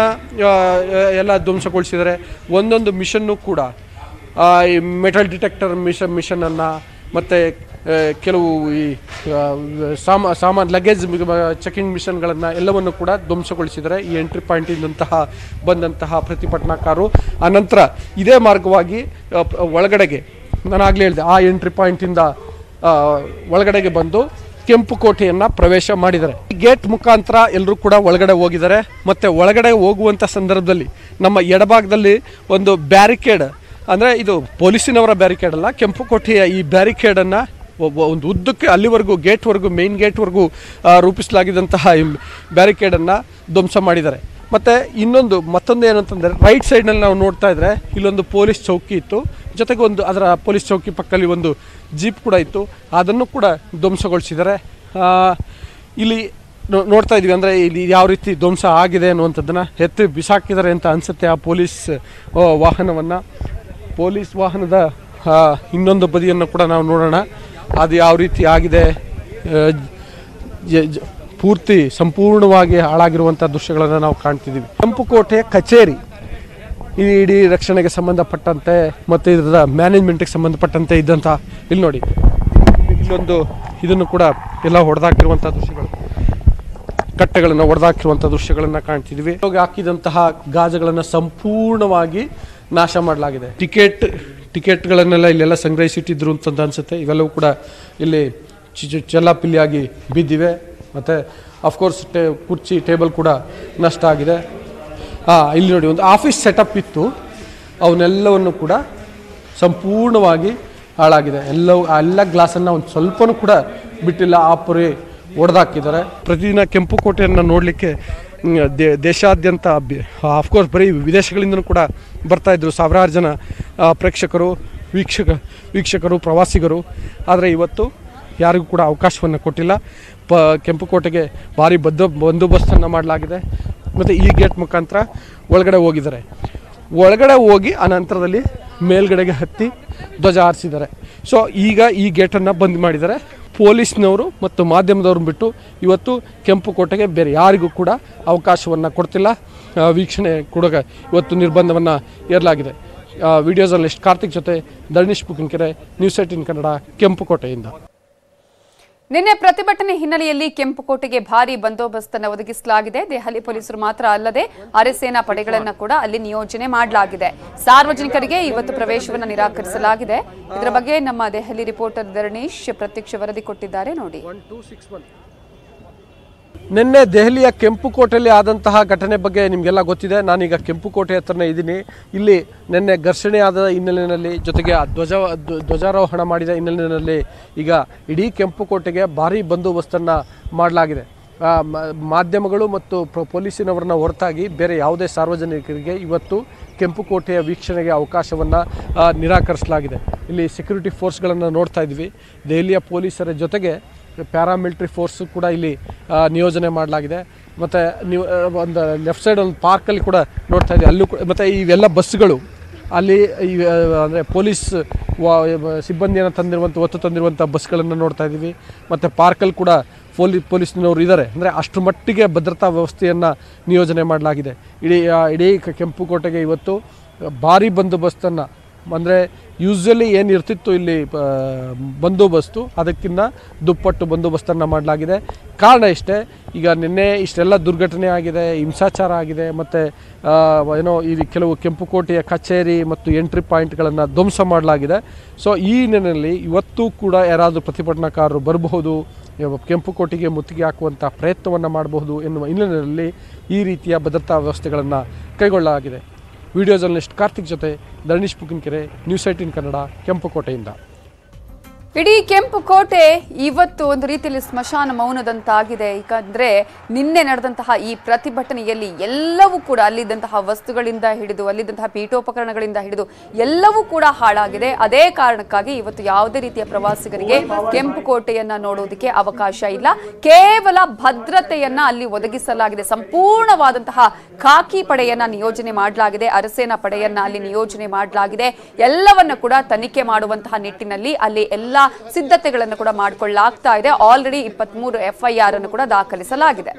ಎಲ್ಲ ಧ್ವಂಸಗೊಳಿಸಿದ್ದಾರೆ ಒಂದೊಂದು ಮಿಷನ್ನು ಕೂಡ ಆ, ಈ ಮೆಟಲ್ ಡಿಟೆಕ್ಟರ್ ಮಿಷನ್ ಮಿಷನನ್ನು ಮತ್ತು ಕೆಲವು ಈ ಆ, ಸಾಮಾ ಸಾಮಾನು ಲಗೇಜ್ ಚೆಕಿಂಗ್ ಮಿಷನ್ಗಳನ್ನು ಎಲ್ಲವನ್ನು ಕೂಡ ಧ್ವಂಸಗೊಳಿಸಿದ್ದಾರೆ ಈ ಎಂಟ್ರಿ ಪಾಯಿಂಟಿಂದಂತಹ ಬಂದಂತಹ ಪ್ರತಿಭಟನಾಕಾರರು ಆನಂತರ ಇದೇ ಮಾರ್ಗವಾಗಿ ಆ, ಪ- ಒಳಗಡೆಗೆ ನಾನು ಆಗಲೇ ಹೇಳಿದೆ ಆ ಎಂಟ್ರಿ ಪಾಯಿಂಟಿಂದ ಆ, ಒಳಗಡೆಗೆ ಬಂದು ಕೆಂಪು ಕೋಟೆಯನ್ನ ಪ್ರವೇಶ ಮಾಡಿದ್ದಾರೆ ಗೇಟ್ ಮುಖಾಂತರ ಎಲ್ಲರೂ ಕೂಡ ಒಳಗಡೆ ಹೋಗಿದ್ದಾರೆ ಮತ್ತೆ ಒಳಗಡೆ ಹೋಗುವಂಥ ಸಂದರ್ಭದಲ್ಲಿ ನಮ್ಮ ಎಡಭಾಗದಲ್ಲಿ ಒಂದು ಬ್ಯಾರಿಕೇಡ್ ಅಂದರೆ ಇದು ಪೊಲೀಸಿನವರ ಬ್ಯಾರಿಕೇಡ್ ಅಲ್ಲ ಕೆಂಪು ಕೋಟೆಯ ಈ ಬ್ಯಾರಿಕೇಡನ್ನು ಒಂದು ಉದ್ದಕ್ಕೆ ಅಲ್ಲಿವರೆಗೂ ಗೇಟ್ವರೆಗೂ ಮೇನ್ ಗೇಟ್ವರೆಗೂ ರೂಪಿಸಲಾಗಿದ್ದಂತಹ ಈ ಬ್ಯಾರಿಕೇಡನ್ನು ಧ್ವಂಸ ಮಾಡಿದ್ದಾರೆ ಮತ್ತು ಇನ್ನೊಂದು ಮತ್ತೊಂದು ಏನಂತಂದರೆ ರೈಟ್ ಸೈಡ್ನಲ್ಲಿ ನಾವು ನೋಡ್ತಾ ಇದ್ರೆ ಇಲ್ಲೊಂದು ಪೊಲೀಸ್ ಚೌಕಿ ಇತ್ತು ಜೊತೆಗೆ ಒಂದು ಅದರ ಪೊಲೀಸ್ ಚೌಕಿ ಪಕ್ಕದಲ್ಲಿ ಒಂದು ಜೀಪ್ ಕೂಡ ಇತ್ತು ಅದನ್ನು ಕೂಡ ಧ್ವಂಸಗೊಳಿಸಿದ್ದಾರೆ ಆ, ಇಲ್ಲಿ ನೋ- ನೋಡ್ತಾ ಇದೀವಿ ಅಂದರೆ ಇಲ್ಲಿ ಯಾವ ರೀತಿ ಧ್ವಂಸ ಆಗಿದೆ ಅನ್ನುವಂಥದ್ದನ್ನು ಎತ್ತಿ ಬಿಸಾಕಿದ್ದಾರೆ ಅಂತ ಅನಿಸುತ್ತೆ ಆ ಪೊಲೀಸ್ ವಾಹನವನ್ನು ಪೊಲೀಸ್ ವಾಹನದ ಆ, ಇನ್ನೊಂದು ಬದಿಯನ್ನು ಕೂಡ ನಾವು ನೋಡೋಣ ಅದು ಯಾವ ರೀತಿ ಆಗಿದೆ ಆ, ಜ- ಜ- ಪೂರ್ತಿ ಸಂಪೂರ್ಣವಾಗಿ ಹಾಳಾಗಿರುವಂಥ ದೃಶ್ಯಗಳನ್ನು ನಾವು ಕಾಣ್ತಿದ್ದೀವಿ ಕೆಂಪು ಕೋಟೆಯ ಕಚೇರಿ ಈ ಇಡೀ ರಕ್ಷಣೆಗೆ ಸಂಬಂಧಪಟ್ಟಂತೆ ಮತ್ತು ಇದರ ಮ್ಯಾನೇಜ್ಮೆಂಟಿಗೆ ಸಂಬಂಧಪಟ್ಟಂತೆ ಇದ್ದಂಥ ಇಲ್ಲಿ ನೋಡಿ ಇಲ್ಲೊಂದು ಇದನ್ನು ಕೂಡ ಎಲ್ಲ ಹೊಡೆದಾಕಿರುವಂಥ ದೃಶ್ಯಗಳು ಕಟ್ಟೆಗಳನ್ನು ಹೊಡೆದಾಕಿರುವಂಥ ದೃಶ್ಯಗಳನ್ನು ಕಾಣ್ತಿದ್ವಿ ಹೋಗಿ ಹಾಕಿದಂತಹ ಗಾಜಗಳನ್ನು ಸಂಪೂರ್ಣವಾಗಿ ನಾಶ ಮಾಡಲಾಗಿದೆ ಟಿಕೆಟ್ ಟಿಕೆಟ್ಗಳನ್ನೆಲ್ಲ ಇಲ್ಲೆಲ್ಲ ಸಂಗ್ರಹಿಸಿಟ್ಟಿದ್ರು ಅಂತ ಅನಿಸುತ್ತೆ ಇವೆಲ್ಲವೂ ಕೂಡ ಇಲ್ಲಿ ಚಿ- ಚಿ- ಚೆಲ್ಲಾಪಿಲ್ಲಿಯಾಗಿ ಬಿದ್ದಿವೆ ಮತ್ತು ಅಫ್ಕೋರ್ಸ್ ಟೇ ಕುರ್ಚಿ ಟೇಬಲ್ ಕೂಡ ನಷ್ಟ ಆಗಿದೆ ಹಾಂ ಇಲ್ಲಿ ನೋಡಿ ಒಂದು ಆಫೀಸ್ ಸೆಟಪ್ ಇತ್ತು ಅವನ್ನೆಲ್ಲವನ್ನು ಕೂಡ ಸಂಪೂರ್ಣವಾಗಿ ಹಾಳಾಗಿದೆ ಎಲ್ಲವೂ ಆ ಎಲ್ಲ ಗ್ಲಾಸನ್ನು ಒಂದು ಸ್ವಲ್ಪನೂ ಕೂಡ ಬಿಟ್ಟಿಲ್ಲ ಆ ಪರಿ ಒಡೆದಾಕಿದ್ದಾರೆ ಪ್ರತಿದಿನ ಕೆಂಪು ಕೋಟೆಯನ್ನು ನೋಡಲಿಕ್ಕೆ ದೇಶಾದ್ಯಂತ ಆಫ್ಕೋರ್ಸ್ ಬರೀ ವಿದೇಶಗಳಿಂದಲೂ ಕೂಡ ಬರ್ತಾ ಇದ್ರು ಸಾವಿರಾರು ಜನ ಆ, ಪ್ರೇಕ್ಷಕರು ವೀಕ್ಷಕ ವೀಕ್ಷಕರು ಪ್ರವಾಸಿಗರು ಆದರೆ ಇವತ್ತು ಯಾರಿಗೂ ಕೂಡ ಅವಕಾಶವನ್ನು ಕೊಟ್ಟಿಲ್ಲ ಪ ಕೆಂಪು ಕೋಟೆಗೆ ಭಾರಿ ಬದ್ದ ಬಂದೋಬಸ್ತನ್ನು ಮಾಡಲಾಗಿದೆ ಮತ್ತು ಈ ಗೇಟ್ ಮುಖಾಂತರ ಒಳಗಡೆ ಹೋಗಿದ್ದಾರೆ ಒಳಗಡೆ ಹೋಗಿ ಆ ನಂತರದಲ್ಲಿ ಮೇಲ್ಗಡೆಗೆ ಹತ್ತಿ ಧ್ವಜ ಹಾರಿಸಿದ್ದಾರೆ ಸೊ ಈಗ ಈ ಗೇಟನ್ನು ಬಂದ್ ಮಾಡಿದ್ದಾರೆ ಪೊಲೀಸ್ನವರು ಮತ್ತು ಮಾಧ್ಯಮದವ್ರು ಬಿಟ್ಟು ಇವತ್ತು ಕೆಂಪು ಕೋಟೆಗೆ ಬೇರೆ ಯಾರಿಗೂ ಕೂಡ ಅವಕಾಶವನ್ನು ಕೊಡ್ತಿಲ್ಲ ಆ, ವೀಕ್ಷಣೆ ಕೂಡ ಇವತ್ತು ನಿರ್ಬಂಧವನ್ನು ಏರಲಾಗಿದೆ ವಿಡಿಯೋ ಜರ್ನಲಿಸ್ಟ್ ಕಾರ್ತಿಕ್ ಜೊತೆ ಧರ್ಣೀಶ್ ಬುಕಿಂಕೆರೆ ನ್ಯೂಸ್ ಏಟಿನ್ ಕನ್ನಡ ಕೆಂಪುಕೋಟೆಯಿಂದ ನಿನ್ನೆ ಪ್ರತಿಭಟನೆ ಹಿನ್ನೆಲೆಯಲ್ಲಿ ಕೆಂಪುಕೋಟೆಗೆ ಭಾರಿ ಬಂದೋಬಸ್ತ್ ಅನ್ನು ಒದಗಿಸಲಾಗಿದೆ ದೆಹಲಿ ಪೊಲೀಸರು ಮಾತ್ರ ಅಲ್ಲದೆ ಅರೆಸೇನಾ ಪಡೆಗಳನ್ನ ಕೂಡ ಅಲ್ಲಿ ನಿಯೋಜನೆ ಮಾಡಲಾಗಿದೆ ಸಾರ್ವಜನಿಕರಿಗೆ ಇವತ್ತು ಪ್ರವೇಶವನ್ನು ನಿರಾಕರಿಸಲಾಗಿದೆ ಇದರ ಬಗ್ಗೆ ನಮ್ಮ ದೆಹಲಿ ರಿಪೋರ್ಟರ್ ಧರಣೀಶ್ ಪ್ರತ್ಯಕ್ಷ ವರದಿ ಕೊಟ್ಟಿದ್ದಾರೆ ನೋಡಿ ನಿನ್ನೆ ದೆಹಲಿಯ ಕೆಂಪುಕೋಟೆಯಲ್ಲಿ ಆದಂತಹ ಘಟನೆ ಬಗ್ಗೆ ನಿಮಗೆಲ್ಲ ಗೊತ್ತಿದೆ ನಾನೀಗ ಕೆಂಪುಕೋಟೆ ಹತ್ರನೇ ಇದ್ದೀನಿ ಇಲ್ಲಿ ನಿನ್ನೆ ಘರ್ಷಣೆ ಆದ ಹಿನ್ನೆಲೆಯಲ್ಲಿ ಜೊತೆಗೆ ಆ ಧ್ವಜ ಧ್ವ- ಧ್ವಜಾರೋಹಣ ಮಾಡಿದ ಹಿನ್ನೆಲೆಯಲ್ಲಿ ಈಗ ಇಡೀ ಕೆಂಪುಕೋಟೆಗೆ ಭಾರಿ ಬಂದೋಬಸ್ತನ್ನು ಮಾಡಲಾಗಿದೆ ಆ, ಮ- ಮಾಧ್ಯಮಗಳು ಮತ್ತು ಪ್ರ- ಪೊಲೀಸಿನವರನ್ನ ಹೊರತಾಗಿ ಬೇರೆ ಯಾವುದೇ ಸಾರ್ವಜನಿಕರಿಗೆ ಇವತ್ತು ಕೆಂಪುಕೋಟೆಯ ವೀಕ್ಷಣೆಗೆ ಅವಕಾಶವನ್ನು ನಿರಾಕರಿಸಲಾಗಿದೆ ಇಲ್ಲಿ ಸೆಕ್ಯೂರಿಟಿ ಫೋರ್ಸ್ಗಳನ್ನು ನೋಡ್ತಾ ಇದ್ವಿ ದೆಹಲಿಯ ಪೊಲೀಸರ ಜೊತೆಗೆ ಪ್ಯಾರಾಮಿಲಿಟ್ರಿ ಫೋರ್ಸು ಕೂಡ ಇಲ್ಲಿ ಆ, ನಿಯೋಜನೆ ಮಾಡಲಾಗಿದೆ ಮತ್ತು ನೀವು ಆ, ಒಂದು ಲೆಫ್ಟ್ ಸೈಡ್ ಒಂದು ಪಾರ್ಕಲ್ಲಿ ಕೂಡ ನೋಡ್ತಾ ಇದ್ದೀವಿ ಅಲ್ಲೂ ಕೂಡ ಮತ್ತು ಇವೆಲ್ಲ ಬಸ್ಸುಗಳು ಅಲ್ಲಿ ಈ ಅಂದರೆ ಪೊಲೀಸ್ ವಾ ಸಿಬ್ಬಂದಿಯನ್ನು ತಂದಿರುವಂಥ ಒತ್ತು ತಂದಿರುವಂಥ ಬಸ್ಗಳನ್ನು ನೋಡ್ತಾ ಇದ್ದೀವಿ ಮತ್ತು ಪಾರ್ಕಲ್ಲಿ ಕೂಡ ಪೊಲೀ ಪೊಲೀಸ್ನವರು ಇದ್ದಾರೆ ಅಂದರೆ ಅಷ್ಟರ ಮಟ್ಟಿಗೆ ಭದ್ರತಾ ವ್ಯವಸ್ಥೆಯನ್ನು ನಿಯೋಜನೆ ಮಾಡಲಾಗಿದೆ ಇಡೀ ಆ, ಇಡೀ ಕ- ಕೆಂಪುಕೋಟೆಗೆ ಇವತ್ತು ಭಾರಿ ಬಂದೋಬಸ್ತನ್ನು ಅಂದರೆ ಯೂಸ್ವಲಿ ಏನು ಇರ್ತಿತ್ತು ಇಲ್ಲಿ ಆ, ಬಂದೋಬಸ್ತು ಅದಕ್ಕಿಂತ ದುಪ್ಪಟ್ಟು ಬಂದೋಬಸ್ತನ್ನು ಮಾಡಲಾಗಿದೆ ಕಾರಣ ಇಷ್ಟೇ ಈಗ ನಿನ್ನೆ ಇಷ್ಟೆಲ್ಲ ದುರ್ಘಟನೆ ಆಗಿದೆ ಹಿಂಸಾಚಾರ ಆಗಿದೆ ಮತ್ತು ಏನೋ ಈ ಕೆಲವು ಕೆಂಪುಕೋಟೆಯ ಕಚೇರಿ ಮತ್ತು ಎಂಟ್ರಿ ಪಾಯಿಂಟ್ಗಳನ್ನು ಧ್ವಂಸ ಮಾಡಲಾಗಿದೆ ಸೊ ಈ ಹಿನ್ನೆಲೆಯಲ್ಲಿ ಇವತ್ತು ಕೂಡ ಯಾರಾದರೂ ಪ್ರತಿಭಟನಾಕಾರರು ಬರಬಹುದು ಯಾವ ಕೆಂಪುಕೋಟೆಗೆ ಮುತ್ತಿಗೆ ಹಾಕುವಂಥ ಪ್ರಯತ್ನವನ್ನು ಮಾಡಬಹುದು ಎನ್ನುವ ಹಿನ್ನೆಲೆಯಲ್ಲಿ ಈ ರೀತಿಯ ಭದ್ರತಾ ವ್ಯವಸ್ಥೆಗಳನ್ನು ಕೈಗೊಳ್ಳಲಾಗಿದೆ ವಿಡಿಯೋ ಜರ್ನಲಿಸ್ಟ್ ಕಾರ್ತಿಕ್ ಜೊತೆ ಧರಣೀಶ್ ಬುಕಿನ್ಕೆರೆ ನ್ಯೂಸ್ ಏಟಿನ್ ಕನ್ನಡ ಕೆಂಪುಕೋಟೆಯಿಂದ ಇಡೀ ಕೆಂಪು ಕೋಟೆ ಇವತ್ತು ಒಂದು ರೀತಿಯಲ್ಲಿ ಸ್ಮಶಾನ ಮೌನದಂತಾಗಿದೆ ಯಾಕಂದ್ರೆ ನಿನ್ನೆ ನಡೆದಂತಹ ಈ ಪ್ರತಿಭಟನೆಯಲ್ಲಿ ಎಲ್ಲವೂ ಕೂಡ ಅಲ್ಲಿದ್ದಂತಹ ವಸ್ತುಗಳಿಂದ ಹಿಡಿದು ಅಲ್ಲಿದ್ದಂತಹ ಪೀಠೋಪಕರಣಗಳಿಂದ ಹಿಡಿದು ಎಲ್ಲವೂ ಕೂಡ ಹಾಳಾಗಿದೆ ಅದೇ ಕಾರಣಕ್ಕಾಗಿ ಇವತ್ತು ಯಾವುದೇ ರೀತಿಯ ಪ್ರವಾಸಿಗರಿಗೆ ಕೆಂಪು ಕೋಟೆಯನ್ನ ನೋಡೋದಕ್ಕೆ ಅವಕಾಶ ಇಲ್ಲ ಕೇವಲ ಭದ್ರತೆಯನ್ನ ಅಲ್ಲಿ ಒದಗಿಸಲಾಗಿದೆ ಸಂಪೂರ್ಣವಾದಂತಹ ಖಾಕಿ ಪಡೆಯನ್ನ ನಿಯೋಜನೆ ಮಾಡಲಾಗಿದೆ ಅರಸೇನಾ ಪಡೆಯನ್ನ ಅಲ್ಲಿ ನಿಯೋಜನೆ ಮಾಡಲಾಗಿದೆ ಎಲ್ಲವನ್ನ ಕೂಡ ತನಿಖೆ ಮಾಡುವಂತಹ ನಿಟ್ಟಿನಲ್ಲಿ ಅಲ್ಲಿ ಎಲ್ಲಾ ಸಿದ್ಧತೆಗಳನ್ನು ಕೂಡ ಮಾಡಿಕೊಳ್ಳಲಾಗ್ತಾ ಇದೆ ಆಲ್ರೆಡಿ ಇಪ್ಪತ್ಮೂರು ಎಫ್ಐಆರ್ ಅನ್ನು ಕೂಡ ದಾಖಲಿಸಲಾಗಿದೆ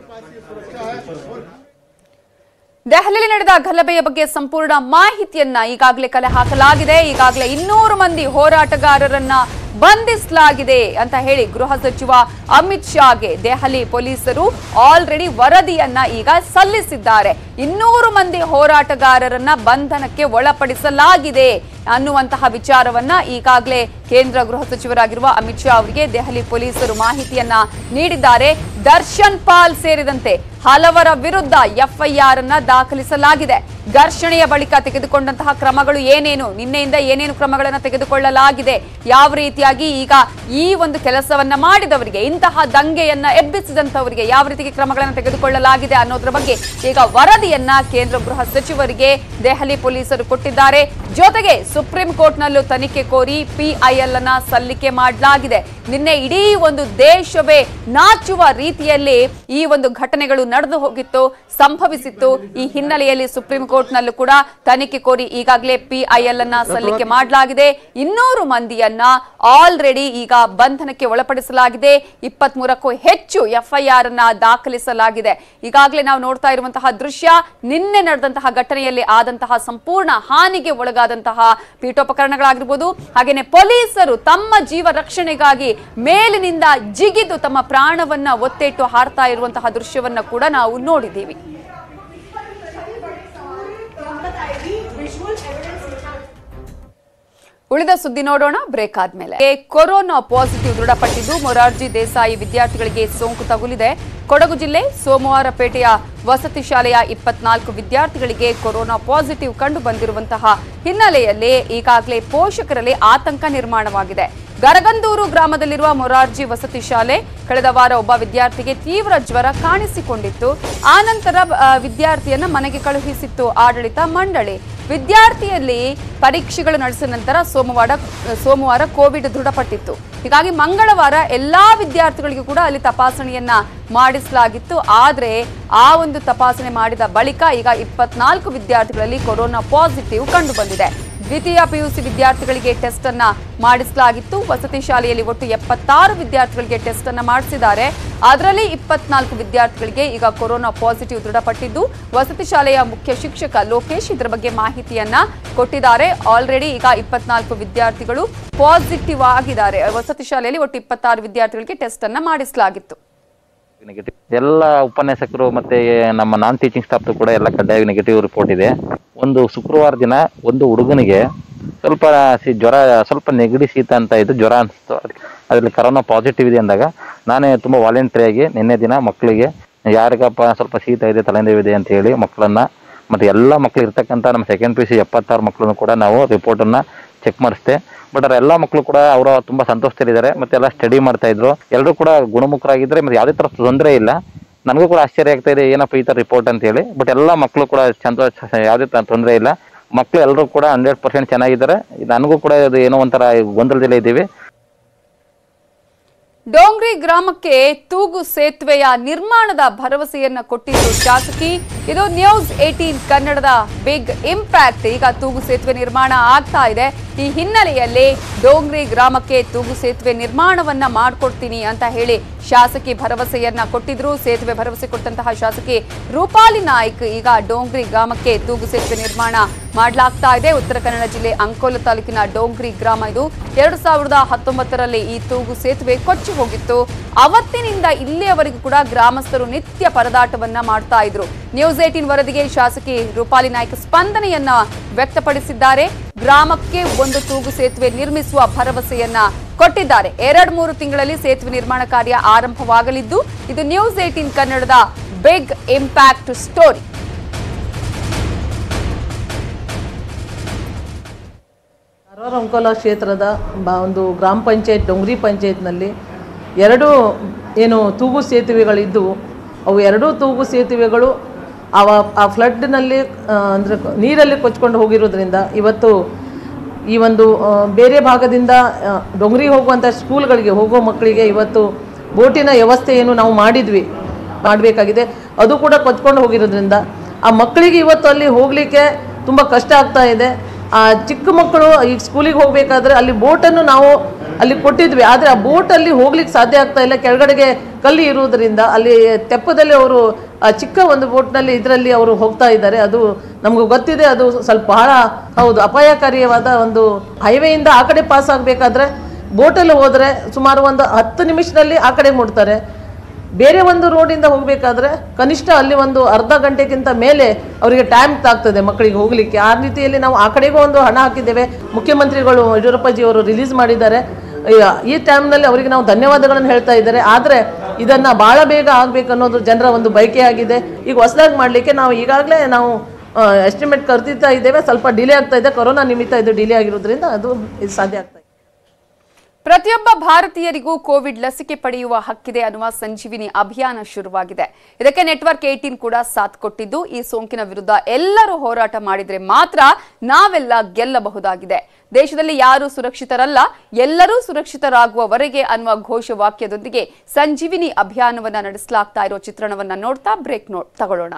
ದೆಹಲಿಯಲ್ಲಿ ನಡೆದ ಗಲಭೆಯ ಬಗ್ಗೆ ಸಂಪೂರ್ಣ ಮಾಹಿತಿಯನ್ನ ಈಗಾಗಲೇ ಕಲೆ ಹಾಕಲಾಗಿದೆ ಈಗಾಗಲೇ ಇನ್ನೂರು ಮಂದಿ ಹೋರಾಟಗಾರರನ್ನ ಬಂಧಿಸಲಾಗಿದೆ ಅಂತ ಹೇಳಿ ಗೃಹ ಸಚಿವ ಅಮಿತ್ ಶಾಗೆ ದೆಹಲಿ ಪೊಲೀಸರು ಆಲ್ರೆಡಿ ವರದಿಯನ್ನ ಈಗ ಸಲ್ಲಿಸಿದ್ದಾರೆ ಇನ್ನೂರು ಮಂದಿ ಹೋರಾಟಗಾರರನ್ನ ಬಂಧನಕ್ಕೆ ಒಳಪಡಿಸಲಾಗಿದೆ ಅನ್ನುವಂತಹ ವಿಚಾರವನ್ನ ಈಗಾಗಲೇ ಕೇಂದ್ರ ಗೃಹ ಸಚಿವರಾಗಿರುವ ಅಮಿತ್ ಶಾ ಅವರಿಗೆ ದೆಹಲಿ ಪೊಲೀಸರು ಮಾಹಿತಿಯನ್ನ ನೀಡಿದ್ದಾರೆ ದರ್ಶನ್ ಪಾಲ್ ಸೇರಿದಂತೆ ಹಲವರ ವಿರುದ್ಧ ಎಫ್ಐಆರ್ ಅನ್ನ ದಾಖಲಿಸಲಾಗಿದೆ ಘರ್ಷಣೆಯ ಬಳಿಕ ತೆಗೆದುಕೊಂಡಂತಹ ಕ್ರಮಗಳು ಏನೇನು ನಿನ್ನೆಯಿಂದ ಏನೇನು ಕ್ರಮಗಳನ್ನು ತೆಗೆದುಕೊಳ್ಳಲಾಗಿದೆ ಯಾವ ರೀತಿಯಾಗಿ ಈಗ ಈ ಒಂದು ಕೆಲಸವನ್ನ ಮಾಡಿದವರಿಗೆ ಇಂತಹ ದಂಗೆಯನ್ನ ಎಬ್ಬಿಸಿದಂತವರಿಗೆ ಯಾವ ರೀತಿಗೆ ಕ್ರಮಗಳನ್ನು ತೆಗೆದುಕೊಳ್ಳಲಾಗಿದೆ ಅನ್ನೋದ್ರ ಬಗ್ಗೆ ಈಗ ವರದಿಯನ್ನ ಕೇಂದ್ರ ಗೃಹ ಸಚಿವರಿಗೆ ದೆಹಲಿ ಪೊಲೀಸರು ಕೊಟ್ಟಿದ್ದಾರೆ ಜೊತೆಗೆ ಸುಪ್ರೀಂ ಕೋರ್ಟ್ನಲ್ಲೂ ತನಿಖೆ ಕೋರಿ ಪಿಐಎಲ್ ಅನ್ನ ಸಲ್ಲಿಕೆ ಮಾಡಲಾಗಿದೆ ನಿನ್ನೆ ಇಡೀ ಒಂದು ದೇಶವೇ ನಾಚುವ ರೀತಿಯಲ್ಲಿ ಈ ಒಂದು ಘಟನೆಗಳು ನಡೆದು ಹೋಗಿತ್ತು ಸಂಭವಿಸಿತ್ತು ಈ ಹಿನ್ನೆಲೆಯಲ್ಲಿ ಸುಪ್ರೀಂ ಕೋರ್ಟ್ನಲ್ಲೂ ಕೂಡ ತನಿಖೆ ಕೋರಿ ಈಗಾಗಲೇ ಪಿಐಎಲ್ ಅನ್ನ ಸಲ್ಲಿಕೆ ಮಾಡಲಾಗಿದೆ ಇನ್ನೂರು ಮಂದಿಯನ್ನ ಆಲ್ರೆಡಿ ಈಗ ಬಂಧನಕ್ಕೆ ಒಳಪಡಿಸಲಾಗಿದೆ ಇಪ್ಪತ್ತ್ ಮೂರಕ್ಕೂ ಹೆಚ್ಚು ಎಫ್ಐಆರ್ ಅನ್ನ ದಾಖಲಿಸಲಾಗಿದೆ ಈಗಾಗಲೇ ನಾವು ನೋಡ್ತಾ ಇರುವಂತಹ ದೃಶ್ಯ ನಿನ್ನೆ ನಡೆದಂತಹ ಘಟನೆಯಲ್ಲಿ ಆದಂತಹ ಸಂಪೂರ್ಣ ಹಾನಿಗೆ ಒಳಗಾದಂತಹ ಪೀಠೋಪಕರಣಗಳಾಗಿರ್ಬೋದು ಹಾಗೇನೆ ಪೊಲೀಸರು ತಮ್ಮ ಜೀವ ರಕ್ಷಣೆಗಾಗಿ ಮೇಲಿನಿಂದ ಜಿಗಿದು ತಮ್ಮ ಪ್ರಾಣವನ್ನ ಒತ್ತಿಟ್ಟು ಹಾರ್ತಾ ಇರುವಂತಹ ದೃಶ್ಯವನ್ನ ಕೂಡ ನಾವು ನೋಡಿದ್ದೀವಿ ಉಳಿದ ಸುದ್ದಿ ನೋಡೋಣ ಬ್ರೇಕ್ ಆದ್ಮೇಲೆ ಏ, ಕೊರೋನಾ ಪಾಸಿಟಿವ್ ದೃಢಪಟ್ಟಿದ್ದು ಮೊರಾರ್ಜಿ ದೇಸಾಯಿ ವಿದ್ಯಾರ್ಥಿಗಳಿಗೆ ಸೋಂಕು ತಗುಲಿದೆ ಕೊಡಗು ಜಿಲ್ಲೆ ಸೋಮವಾರಪೇಟೆಯ ವಸತಿ ಶಾಲೆಯ ಇಪ್ಪತ್ನಾಲ್ಕು ವಿದ್ಯಾರ್ಥಿಗಳಿಗೆ ಕೊರೋನಾ ಪಾಸಿಟಿವ್ ಕಂಡು ಬಂದಿರುವಂತಹ ಹಿನ್ನೆಲೆಯಲ್ಲಿ ಈಗಾಗಲೇ ಪೋಷಕರಲ್ಲಿ ಆತಂಕ ನಿರ್ಮಾಣವಾಗಿದೆ ಗರಗಂದೂರು ಗ್ರಾಮದಲ್ಲಿರುವ ಮೊರಾರ್ಜಿ ವಸತಿ ಶಾಲೆ ಕಳೆದ ವಾರ ಒಬ್ಬ ವಿದ್ಯಾರ್ಥಿಗೆ ತೀವ್ರ ಜ್ವರ ಕಾಣಿಸಿಕೊಂಡಿತ್ತು ಆನಂತರ ಆ, ವಿದ್ಯಾರ್ಥಿಯನ್ನ ಮನೆಗೆ ಕಳುಹಿಸಿತ್ತು ಆಡಳಿತ ಮಂಡಳಿ ವಿದ್ಯಾರ್ಥಿಯಲ್ಲಿ ಪರೀಕ್ಷೆಗಳು ನಡೆಸಿದ ನಂತರ ಸೋಮವಾರ ಸೋಮವಾರ ಕೋವಿಡ್ ದೃಢಪಟ್ಟಿತ್ತು ಹೀಗಾಗಿ ಮಂಗಳವಾರ ಎಲ್ಲಾ ವಿದ್ಯಾರ್ಥಿಗಳಿಗೂ ಕೂಡ ಅಲ್ಲಿ ತಪಾಸಣೆಯನ್ನ ಮಾಡಿಸಲಾಗಿತ್ತು ಆದ್ರೆ ಆ ಒಂದು ತಪಾಸಣೆ ಮಾಡಿದ ಬಳಿಕ ಈಗ ಇಪ್ಪತ್ನಾಲ್ಕು ವಿದ್ಯಾರ್ಥಿಗಳಲ್ಲಿ ಕೊರೋನಾ ಪಾಸಿಟಿವ್ ಕಂಡು ಬಂದಿದೆ ದ್ವಿತೀಯ ಪಿಯುಸಿ ವಿದ್ಯಾರ್ಥಿಗಳಿಗೆ ಟೆಸ್ಟ್ ಅನ್ನ ಮಾಡಿಸಲಾಗಿತ್ತು ವಸತಿ ಶಾಲೆಯಲ್ಲಿ ಒಟ್ಟು ಎಪ್ಪತ್ತಾರು ವಿದ್ಯಾರ್ಥಿಗಳಿಗೆ ಟೆಸ್ಟ್ ಅನ್ನ ಮಾಡಿಸಿದ್ದಾರೆ ಅದರಲ್ಲಿ ಇಪ್ಪತ್ನಾಲ್ಕು ವಿದ್ಯಾರ್ಥಿಗಳಿಗೆ ಈಗ ಕೊರೋನಾ ಪಾಸಿಟಿವ್ ದೃಢಪಟ್ಟಿದ್ದು ವಸತಿ ಶಾಲೆಯ ಮುಖ್ಯ ಶಿಕ್ಷಕ ಲೋಕೇಶ್ ಇದರ ಬಗ್ಗೆ ಮಾಹಿತಿಯನ್ನ ಕೊಟ್ಟಿದ್ದಾರೆ ಆಲ್ರೆಡಿ ಈಗ ಇಪ್ಪತ್ನಾಲ್ಕು ವಿದ್ಯಾರ್ಥಿಗಳು ಪಾಸಿಟಿವ್ ಆಗಿದ್ದಾರೆ ವಸತಿ ಶಾಲೆಯಲ್ಲಿ ಒಟ್ಟು ಇಪ್ಪತ್ತಾರು ವಿದ್ಯಾರ್ಥಿಗಳಿಗೆ ಟೆಸ್ಟ್ ಅನ್ನ ಮಾಡಿಸಲಾಗಿತ್ತು ನೆಗೆಟಿವ್ ಎಲ್ಲ ಉಪನ್ಯಾಸಕರು ಮತ್ತೆ ನಮ್ಮ ನಾನ್ ಟೀಚಿಂಗ್ ಸ್ಟಾಫ್ ಕೂಡ ಎಲ್ಲ ಕಡ್ಡಾಯ ನೆಗೆಟಿವ್ ರಿಪೋರ್ಟ್ ಇದೆ ಒಂದು ಶುಕ್ರವಾರ ದಿನ ಒಂದು ಹುಡುಗನಿಗೆ ಸ್ವಲ್ಪ ಸಿ- ಜ್ವರ ಸ್ವಲ್ಪ ನೆಗಡಿ ಶೀತ ಅಂತ ಇದ್ದು ಜ್ವರ ಅನಿಸ್ತು ಅದರಲ್ಲಿ ಕರೋನಾ ಪಾಸಿಟಿವ್ ಇದೆ ಅಂದಾಗ ನಾನೇ ತುಂಬ ವಾಲಂಟ್ರಿಯಾಗಿ ನಿನ್ನೆ ದಿನ ಮಕ್ಕಳಿಗೆ ಯಾರಿಗಪ್ಪ ಸ್ವಲ್ಪ ಶೀತ ಇದೆ ತಲೆನೋವು ಇದೆ ಅಂತ ಹೇಳಿ ಮಕ್ಕಳನ್ನ ಮತ್ತೆ ಎಲ್ಲ ಮಕ್ಳು ಇರ್ತಕ್ಕಂಥ ನಮ್ಮ ಸೆಕೆಂಡ್ ಪಿ ಸಿ ಎಪ್ಪತ್ತಾರು ಮಕ್ಕಳನ್ನು ಕೂಡ ನಾವು ರಿಪೋರ್ಟನ್ನು ಚೆಕ್ ಮಾಡಿಸ್ದೆ ಬಟ್ ಅವ್ರ ಎಲ್ಲ ಮಕ್ಕಳು ಕೂಡ ಅವರು ತುಂಬ ಸಂತೋಷದಲ್ಲಿದ್ದಾರೆ ಮತ್ತೆ ಎಲ್ಲ ಸ್ಟಡಿ ಮಾಡ್ತಾ ಇದ್ರು ಎಲ್ಲರೂ ಕೂಡ ಗುಣಮುಖರಾಗಿದ್ದಾರೆ ಮತ್ತೆ ಯಾವುದೇ ಥರ ತೊಂದರೆ ಇಲ್ಲ ನನಗೂ ಕೂಡ ಆಶ್ಚರ್ಯ ಆಗ್ತಾ ಇದೆ ಏನಪ್ಪ ಈ ಥರ ರಿಪೋರ್ಟ್ ಅಂತ ಹೇಳಿ ಬಟ್ ಎಲ್ಲ ಮಕ್ಕಳು ಕೂಡ ಸಂತೋಷ ಯಾವುದೇ ತ- ತೊಂದರೆ ಇಲ್ಲ ಮಕ್ಕಳು ಎಲ್ಲರೂ ಕೂಡ ಹಂಡ್ರೆಡ್ ಪರ್ಸೆಂಟ್ ಚೆನ್ನಾಗಿದ್ದಾರೆ ನನಗೂ ಕೂಡ ಇದು ಏನೋ ಒಂಥರ ಗೊಂದಲದಲ್ಲೇ ಇದ್ದೀವಿ ಡೋಂಗ್ರಿ ಗ್ರಾಮಕ್ಕೆ ತೂಗು ಸೇತುವೆಯ ನಿರ್ಮಾಣದ ಭರವಸೆಯನ್ನ ಕೊಟ್ಟಿದ್ದು ಶಾಸಕಿ ಇದು ನ್ಯೂಸ್ ಏಟೀನ್ ಕನ್ನಡದ ಬಿಗ್ ಇಂಪ್ಯಾಕ್ಟ್ ಈಗ ತೂಗು ಸೇತುವೆ ನಿರ್ಮಾಣ ಆಗ್ತಾ ಇದೆ ಈ ಹಿನ್ನೆಲೆಯಲ್ಲಿ ಡೋಂಗ್ರಿ ಗ್ರಾಮಕ್ಕೆ ತೂಗು ಸೇತುವೆ ನಿರ್ಮಾಣವನ್ನ ಮಾಡ್ಕೊಡ್ತೀನಿ ಅಂತ ಹೇಳಿ ಶಾಸಕಿ ಭರವಸೆಯನ್ನ ಕೊಟ್ಟಿದ್ರು ಸೇತುವೆ ಭರವಸೆ ಕೊಟ್ಟಂತಹ ಶಾಸಕಿ ರೂಪಾಲಿ ನಾಯ್ಕ್ ಈಗ ಡೋಂಗ್ರಿ ಗ್ರಾಮಕ್ಕೆ ತೂಗು ಸೇತುವೆ ನಿರ್ಮಾಣ ಮಾಡಲಾಗ್ತಾ ಇದೆ ಉತ್ತರ ಕನ್ನಡ ಜಿಲ್ಲೆ ಅಂಕೋಲ ತಾಲೂಕಿನ ಡೋಂಗ್ರಿ ಗ್ರಾಮ ಇದು ಎರಡು ಸಾವಿರದ ಹತ್ತೊಂಬತ್ತರಲ್ಲಿ ಈ ತೂಗು ಸೇತುವೆ ಕೊಚ್ಚಿ ಹೋಗಿತ್ತು ಅವತ್ತಿನಿಂದ ಇಲ್ಲಿಯವರೆಗೂ ಕೂಡ ಗ್ರಾಮಸ್ಥರು ನಿತ್ಯ ಪರದಾಟವನ್ನ ಮಾಡ್ತಾ ಇದ್ರು ನ್ಯೂಸ್ ಏಟೀನ್ ವರದಿಗೆ ಶಾಸಕಿ ರೂಪಾಲಿ ನಾಯ್ಕ ಸ್ಪಂದನೆಯನ್ನ ವ್ಯಕ್ತಪಡಿಸಿದ್ದಾರೆ ಗ್ರಾಮಕ್ಕೆ ಒಂದು ತೂಗು ಸೇತುವೆ ನಿರ್ಮಿಸುವ ಭರವಸೆಯನ್ನ ಕೊಟ್ಟಿದ್ದಾರೆ ಎರಡ್ ಮೂರು ತಿಂಗಳಲ್ಲಿ ಸೇತುವೆ ನಿರ್ಮಾಣ ಕಾರ್ಯ ಆರಂಭವಾಗಲಿದ್ದು ಇದು ನ್ಯೂಸ್ ಏಟೀನ್ ಕನ್ನಡದ big impact story Karwar Ankola ಕ್ಷೇತ್ರದ ಬ- ಒಂದು ಗ್ರಾಮ ಪಂಚಾಯತ್ ಡೊಂಗ್ರಿ ಪಂಚಾಯತ್ನಲ್ಲಿ ಎರಡು ಏನು ತೂಗು ಸೇತುವೆಗಳಿದ್ದು ಅವು ಎರಡೂ ತೂಗು ಸೇತುವೆಗಳು ಅವ ಆ ಫ್ಲಡ್ನಲ್ಲಿ ಅಂದರೆ ನೀರಲ್ಲಿ ಕೊಚ್ಕೊಂಡು ಹೋಗಿರೋದ್ರಿಂದ ಇವತ್ತು ಈ ಒಂದು ಆ, ಬೇರೆ ಭಾಗದಿಂದ ಆ, ಡೊಂಗ್ರಿ ಹೋಗುವಂಥ ಸ್ಕೂಲ್ಗಳಿಗೆ ಹೋಗೋ ಮಕ್ಕಳಿಗೆ ಇವತ್ತು ಬೋಟಿನ ವ್ಯವಸ್ಥೆ ಏನು ನಾವು ಮಾಡಿದ್ವಿ ಮಾಡಬೇಕಾಗಿದೆ ಅದು ಕೂಡ ಕೊಚ್ಕೊಂಡು ಹೋಗಿರೋದ್ರಿಂದ ಆ ಮಕ್ಕಳಿಗೆ ಇವತ್ತು ಅಲ್ಲಿ ಹೋಗಲಿಕ್ಕೆ ತುಂಬ ಕಷ್ಟ ಆಗ್ತಾ ಇದೆ ಆ ಚಿಕ್ಕ ಮಕ್ಕಳು ಈಗ ಸ್ಕೂಲಿಗೆ ಹೋಗಬೇಕಾದ್ರೆ ಅಲ್ಲಿ ಬೋಟನ್ನು ನಾವು ಅಲ್ಲಿ ಕೊಟ್ಟಿದ್ವಿ ಆದರೆ ಆ ಬೋಟಲ್ಲಿ ಹೋಗ್ಲಿಕ್ಕೆ ಸಾಧ್ಯ ಆಗ್ತಾ ಇಲ್ಲ ಕೆಳಗಡೆಗೆ ಕಲ್ಲು ಇರುವುದರಿಂದ ಅಲ್ಲಿ ತೆಪ್ಪದಲ್ಲಿ ಅವರು ಆ ಚಿಕ್ಕ ಒಂದು ಬೋಟ್ನಲ್ಲಿ ಇದರಲ್ಲಿ ಅವರು ಹೋಗ್ತಾ ಇದ್ದಾರೆ ಅದು ನಮ್ಗೆ ಗೊತ್ತಿದೆ ಅದು ಸ್ವಲ್ಪ ಬಹಳ ಹೌದು ಅಪಾಯಕಾರಿಯಾದ ಒಂದು ಹೈವೇಯಿಂದ ಆ ಕಡೆ ಪಾಸ್ ಆಗಬೇಕಾದ್ರೆ ಬೋಟಲ್ಲಿ ಹೋದರೆ ಸುಮಾರು ಒಂದು ಹತ್ತು ನಿಮಿಷದಲ್ಲಿ ಆ ಕಡೆ ಮುಟ್ತಾರೆ ಬೇರೆ ಒಂದು ರೋಡಿಂದ ಹೋಗಬೇಕಾದ್ರೆ ಕನಿಷ್ಠ ಅಲ್ಲಿ ಒಂದು ಅರ್ಧ ಗಂಟೆಗಿಂತ ಮೇಲೆ ಅವರಿಗೆ ಟೈಮ್ ತಾಗ್ತದೆ ಮಕ್ಕಳಿಗೆ ಹೋಗಲಿಕ್ಕೆ ಆ ರೀತಿಯಲ್ಲಿ ನಾವು ಆ ಕಡೆಗೂ ಒಂದು ಹಣ ಹಾಕಿದ್ದೇವೆ ಮುಖ್ಯಮಂತ್ರಿಗಳು ಯಡಿಯೂರಪ್ಪಾಜಿ ಅವರು ರಿಲೀಸ್ ಮಾಡಿದ್ದಾರೆ ಈ- ಈ ಟೈಮ್ನಲ್ಲಿ ಅವರಿಗೆ ನಾವು ಧನ್ಯವಾದಗಳನ್ನು ಹೇಳ್ತಾ ಇದ್ದಾರೆ ಆದರೆ ಇದನ್ನು ಭಾಳ ಬೇಗ ಆಗಬೇಕು ಅನ್ನೋದು ಜನರ ಒಂದು ಬಯಕೆ ಆಗಿದೆ ಈಗ ಹೊಸದಾಗಿ ಮಾಡಲಿಕ್ಕೆ ನಾವು ಈಗಾಗಲೇ ನಾವು ಎಸ್ಟಿಮೇಟ್ ಕರ್ತಿರ್ತಾ ಇದ್ದೇವೆ ಸ್ವಲ್ಪ ಡಿಲೇ ಆಗ್ತಾ ಇದೆ ಕೊರೋನಾ ನಿಮಿತ್ತ ಇದು ಡಿಲೇ ಆಗಿರೋದ್ರಿಂದ ಅದು ಇದು ಸಾಧ್ಯ ಆಗ್ತಾ ಇದೆ ಪ್ರತಿಯೊಬ್ಬ ಭಾರತೀಯರಿಗೂ ಕೋವಿಡ್ ಲಸಿಕೆ ಪಡೆಯುವ ಹಕ್ಕಿದೆ ಅನ್ನುವ ಸಂಜೀವಿನಿ ಅಭಿಯಾನ ಶುರುವಾಗಿದೆ ಇದಕ್ಕೆ ನೆಟ್ವರ್ಕ್ ಏಟೀನ್ ಕೂಡ ಸಾಥ್ ಕೊಟ್ಟಿದ್ದು ಈ ಸೋಂಕಿನ ವಿರುದ್ಧ ಎಲ್ಲರೂ ಹೋರಾಟ ಮಾಡಿದ್ರೆ ಮಾತ್ರ ನಾವೆಲ್ಲ ಗೆಲ್ಲಬಹುದಾಗಿದೆ ದೇಶದಲ್ಲಿ ಯಾರು ಸುರಕ್ಷಿತರಲ್ಲ ಎಲ್ಲರೂ ಸುರಕ್ಷಿತರಾಗುವವರೆಗೆ ಅನ್ನುವ ಘೋಷವಾಕ್ಯದೊಂದಿಗೆ ಸಂಜೀವಿನಿ ಅಭಿಯಾನವನ್ನ ನಡೆಸಲಾಗ್ತಾ ಇರೋ ಚಿತ್ರಣವನ್ನ ನೋಡ್ತಾ ಬ್ರೇಕ್ ನೋಟ್ ತಗೊಳ್ಳೋಣ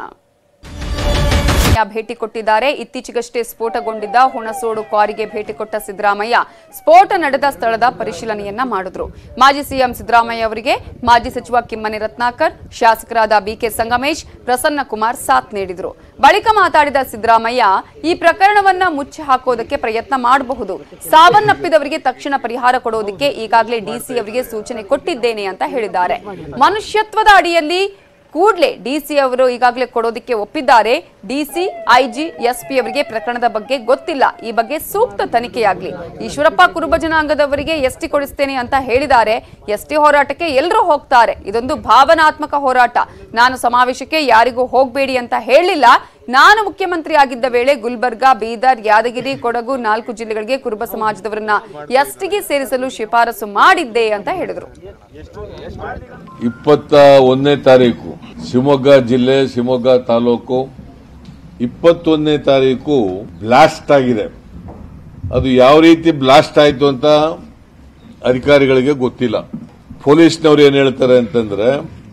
ಭೇಟಿ ಕೊಟ್ಟಿದ್ದಾರೆ ಇತ್ತೀಚೆಗಷ್ಟೇ ಸ್ಫೋಟಗೊಂಡಿದ್ದ ಹುಣಸೋಡು ಕಾರಿಗೆ ಭೇಟಿ ಕೊಟ್ಟ ಸಿದ್ದರಾಮಯ್ಯ ಸ್ಫೋಟ ನಡೆದ ಸ್ಥಳದ ಪರಿಶೀಲನೆಯನ್ನ ಮಾಡಿದ್ರು ಮಾಜಿ ಸಿಎಂ ಸಿದ್ದರಾಮಯ್ಯ ಅವರಿಗೆ ಮಾಜಿ ಸಚಿವ ಕಿಮ್ಮನೆ ರತ್ನಾಕರ್ ಶಾಸಕರಾದ ಬಿಕೆ ಸಂಗಮೇಶ್ ಪ್ರಸನ್ನ ಕುಮಾರ್ ಸಾಥ್ ನೀಡಿದ್ರು ಬಳಿಕ ಮಾತಾಡಿದ ಸಿದ್ದರಾಮಯ್ಯ ಈ ಪ್ರಕರಣವನ್ನ ಮುಚ್ಚಿ ಹಾಕೋದಕ್ಕೆ ಪ್ರಯತ್ನ ಮಾಡಬಹುದು ಸಾವನ್ನಪ್ಪಿದವರಿಗೆ ತಕ್ಷಣ ಪರಿಹಾರ ಕೊಡೋದಕ್ಕೆ ಈಗಾಗಲೇ ಡಿಸಿ ಅವರಿಗೆ ಸೂಚನೆ ಕೊಟ್ಟಿದ್ದೇನೆ ಅಂತ ಹೇಳಿದ್ದಾರೆ ಮನುಷ್ಯತ್ವದ ಅಡಿಯಲ್ಲಿ ಕೂಡಲೇ ಡಿಸಿ ಅವರು ಈಗಾಗಲೇ ಕೊಡೋದಕ್ಕೆ ಒಪ್ಪಿದ್ದಾರೆ ಡಿಸಿ ಐಜಿ ಎಸ್ಪಿ ಅವರಿಗೆ ಪ್ರಕರಣದ ಬಗ್ಗೆ ಗೊತ್ತಿಲ್ಲ ಈ ಬಗ್ಗೆ ಸೂಕ್ತ ತನಿಖೆಯಾಗ್ಲಿ ಈಶ್ವರಪ್ಪ ಕುರುಬ ಜನಾಂಗದವರಿಗೆ ಎಸ್ಟಿ ಕೊಡಿಸ್ತೇನೆ ಅಂತ ಹೇಳಿದ್ದಾರೆ ಎಸ್ಟಿ ಹೋರಾಟಕ್ಕೆ ಎಲ್ಲರೂ ಹೋಗ್ತಾರೆ ಇದೊಂದು ಭಾವನಾತ್ಮಕ ಹೋರಾಟ ನಾನು ಸಮಾವೇಶಕ್ಕೆ ಯಾರಿಗೂ ಹೋಗಬೇಡಿ ಅಂತ ಹೇಳಿಲ್ಲ ನಾನು ಮುಖ್ಯಮಂತ್ರಿ ಆಗಿದ್ದ ವೇಳೆ ಗುಲ್ಬರ್ಗಾ ಬೀದರ್ ಯಾದಗಿರಿ ಕೊಡಗು ನಾಲ್ಕು ಜಿಲ್ಲೆಗಳಿಗೆ ಕುರುಬ ಸಮಾಜದವರನ್ನ ಎಸ್ಟಿಗೆ ಸೇರಿಸಲು ಶಿಫಾರಸು ಮಾಡಿದ್ದೆ ಅಂತ ಹೇಳಿದರು ಇಪ್ಪತ್ತ ಒಂದನೇ ತಾರೀಕು ಶಿವಮೊಗ್ಗ ಜಿಲ್ಲೆ ಶಿವಮೊಗ್ಗ ತಾಲೂಕು ಇಪ್ಪತ್ತೊಂದನೇ ತಾರೀಕು ಬ್ಲಾಸ್ಟ್ ಆಗಿದೆ ಅದು ಯಾವ ರೀತಿ ಬ್ಲಾಸ್ಟ್ ಆಯಿತು ಅಂತ ಅಧಿಕಾರಿಗಳಿಗೆ ಗೊತ್ತಿಲ್ಲ ಪೊಲೀಸ್ನವ್ರು ಏನ್ ಹೇಳ್ತಾರೆ ಅಂತಂದ್ರೆ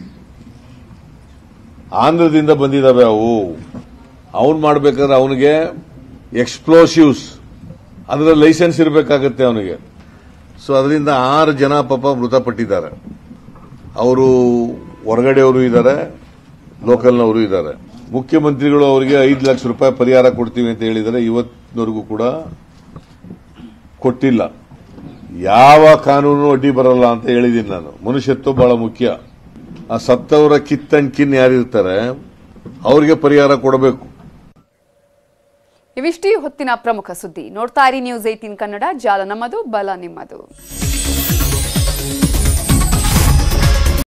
ಆಂಧ್ರದಿಂದ ಬಂದಿದ್ದಾವೆ ಅವು ಅವನ್ ಮಾಡ್ಬೇಕಾದ್ರೆ ಅವನಿಗೆ ಎಕ್ಸ್ಪ್ಲೋಸಿವ್ಸ್ ಅದರ ಲೈಸೆನ್ಸ್ ಇರಬೇಕಾಗತ್ತೆ ಅವನಿಗೆ ಸೊ ಅದರಿಂದ ಆರು ಜನ ಪಾಪ ಮೃತಪಟ್ಟಿದ್ದಾರೆ ಅವರು ಹೊರಗಡೆಯವರು ಇದ್ದಾರೆ ಲೋಕಲ್ನವರು ಇದ್ದಾರೆ ಮುಖ್ಯಮಂತ್ರಿಗಳು ಅವರಿಗೆ ಐದು ಲಕ್ಷ ರೂಪಾಯಿ ಪರಿಹಾರ ಕೊಡ್ತೀವಿ ಅಂತ ಹೇಳಿದರೆ ಇವತ್ತಿನವರೆಗೂ ಕೂಡ ಕೊಟ್ಟಿಲ್ಲ ಯಾವ ಕಾನೂನು ಅಡ್ಡಿ ಬರಲ್ಲ ಅಂತ ಹೇಳಿದ್ದೀನಿ ನಾನು ಮನುಷ್ಯತ್ವ ಬಹಳ ಮುಖ್ಯ ಆ ಸತ್ತವರ ಕಿತ್ತನ್ ಕಿನ್ ಯಾರಿರ್ತಾರೆ ಅವರಿಗೆ ಪರಿಹಾರ ಕೊಡಬೇಕು ಇವಿಷ್ಟೇ ಹೊತ್ತಿನ ಪ್ರಮುಖ ಸುದ್ದಿ ನೋಡ್ತಾ ಇರಿ ನ್ಯೂಸ್ ಏಟೀನ್ ಕನ್ನಡ ಜಾಲ ನಮ್ಮದು ಬಲ ನಿಮ್ಮದು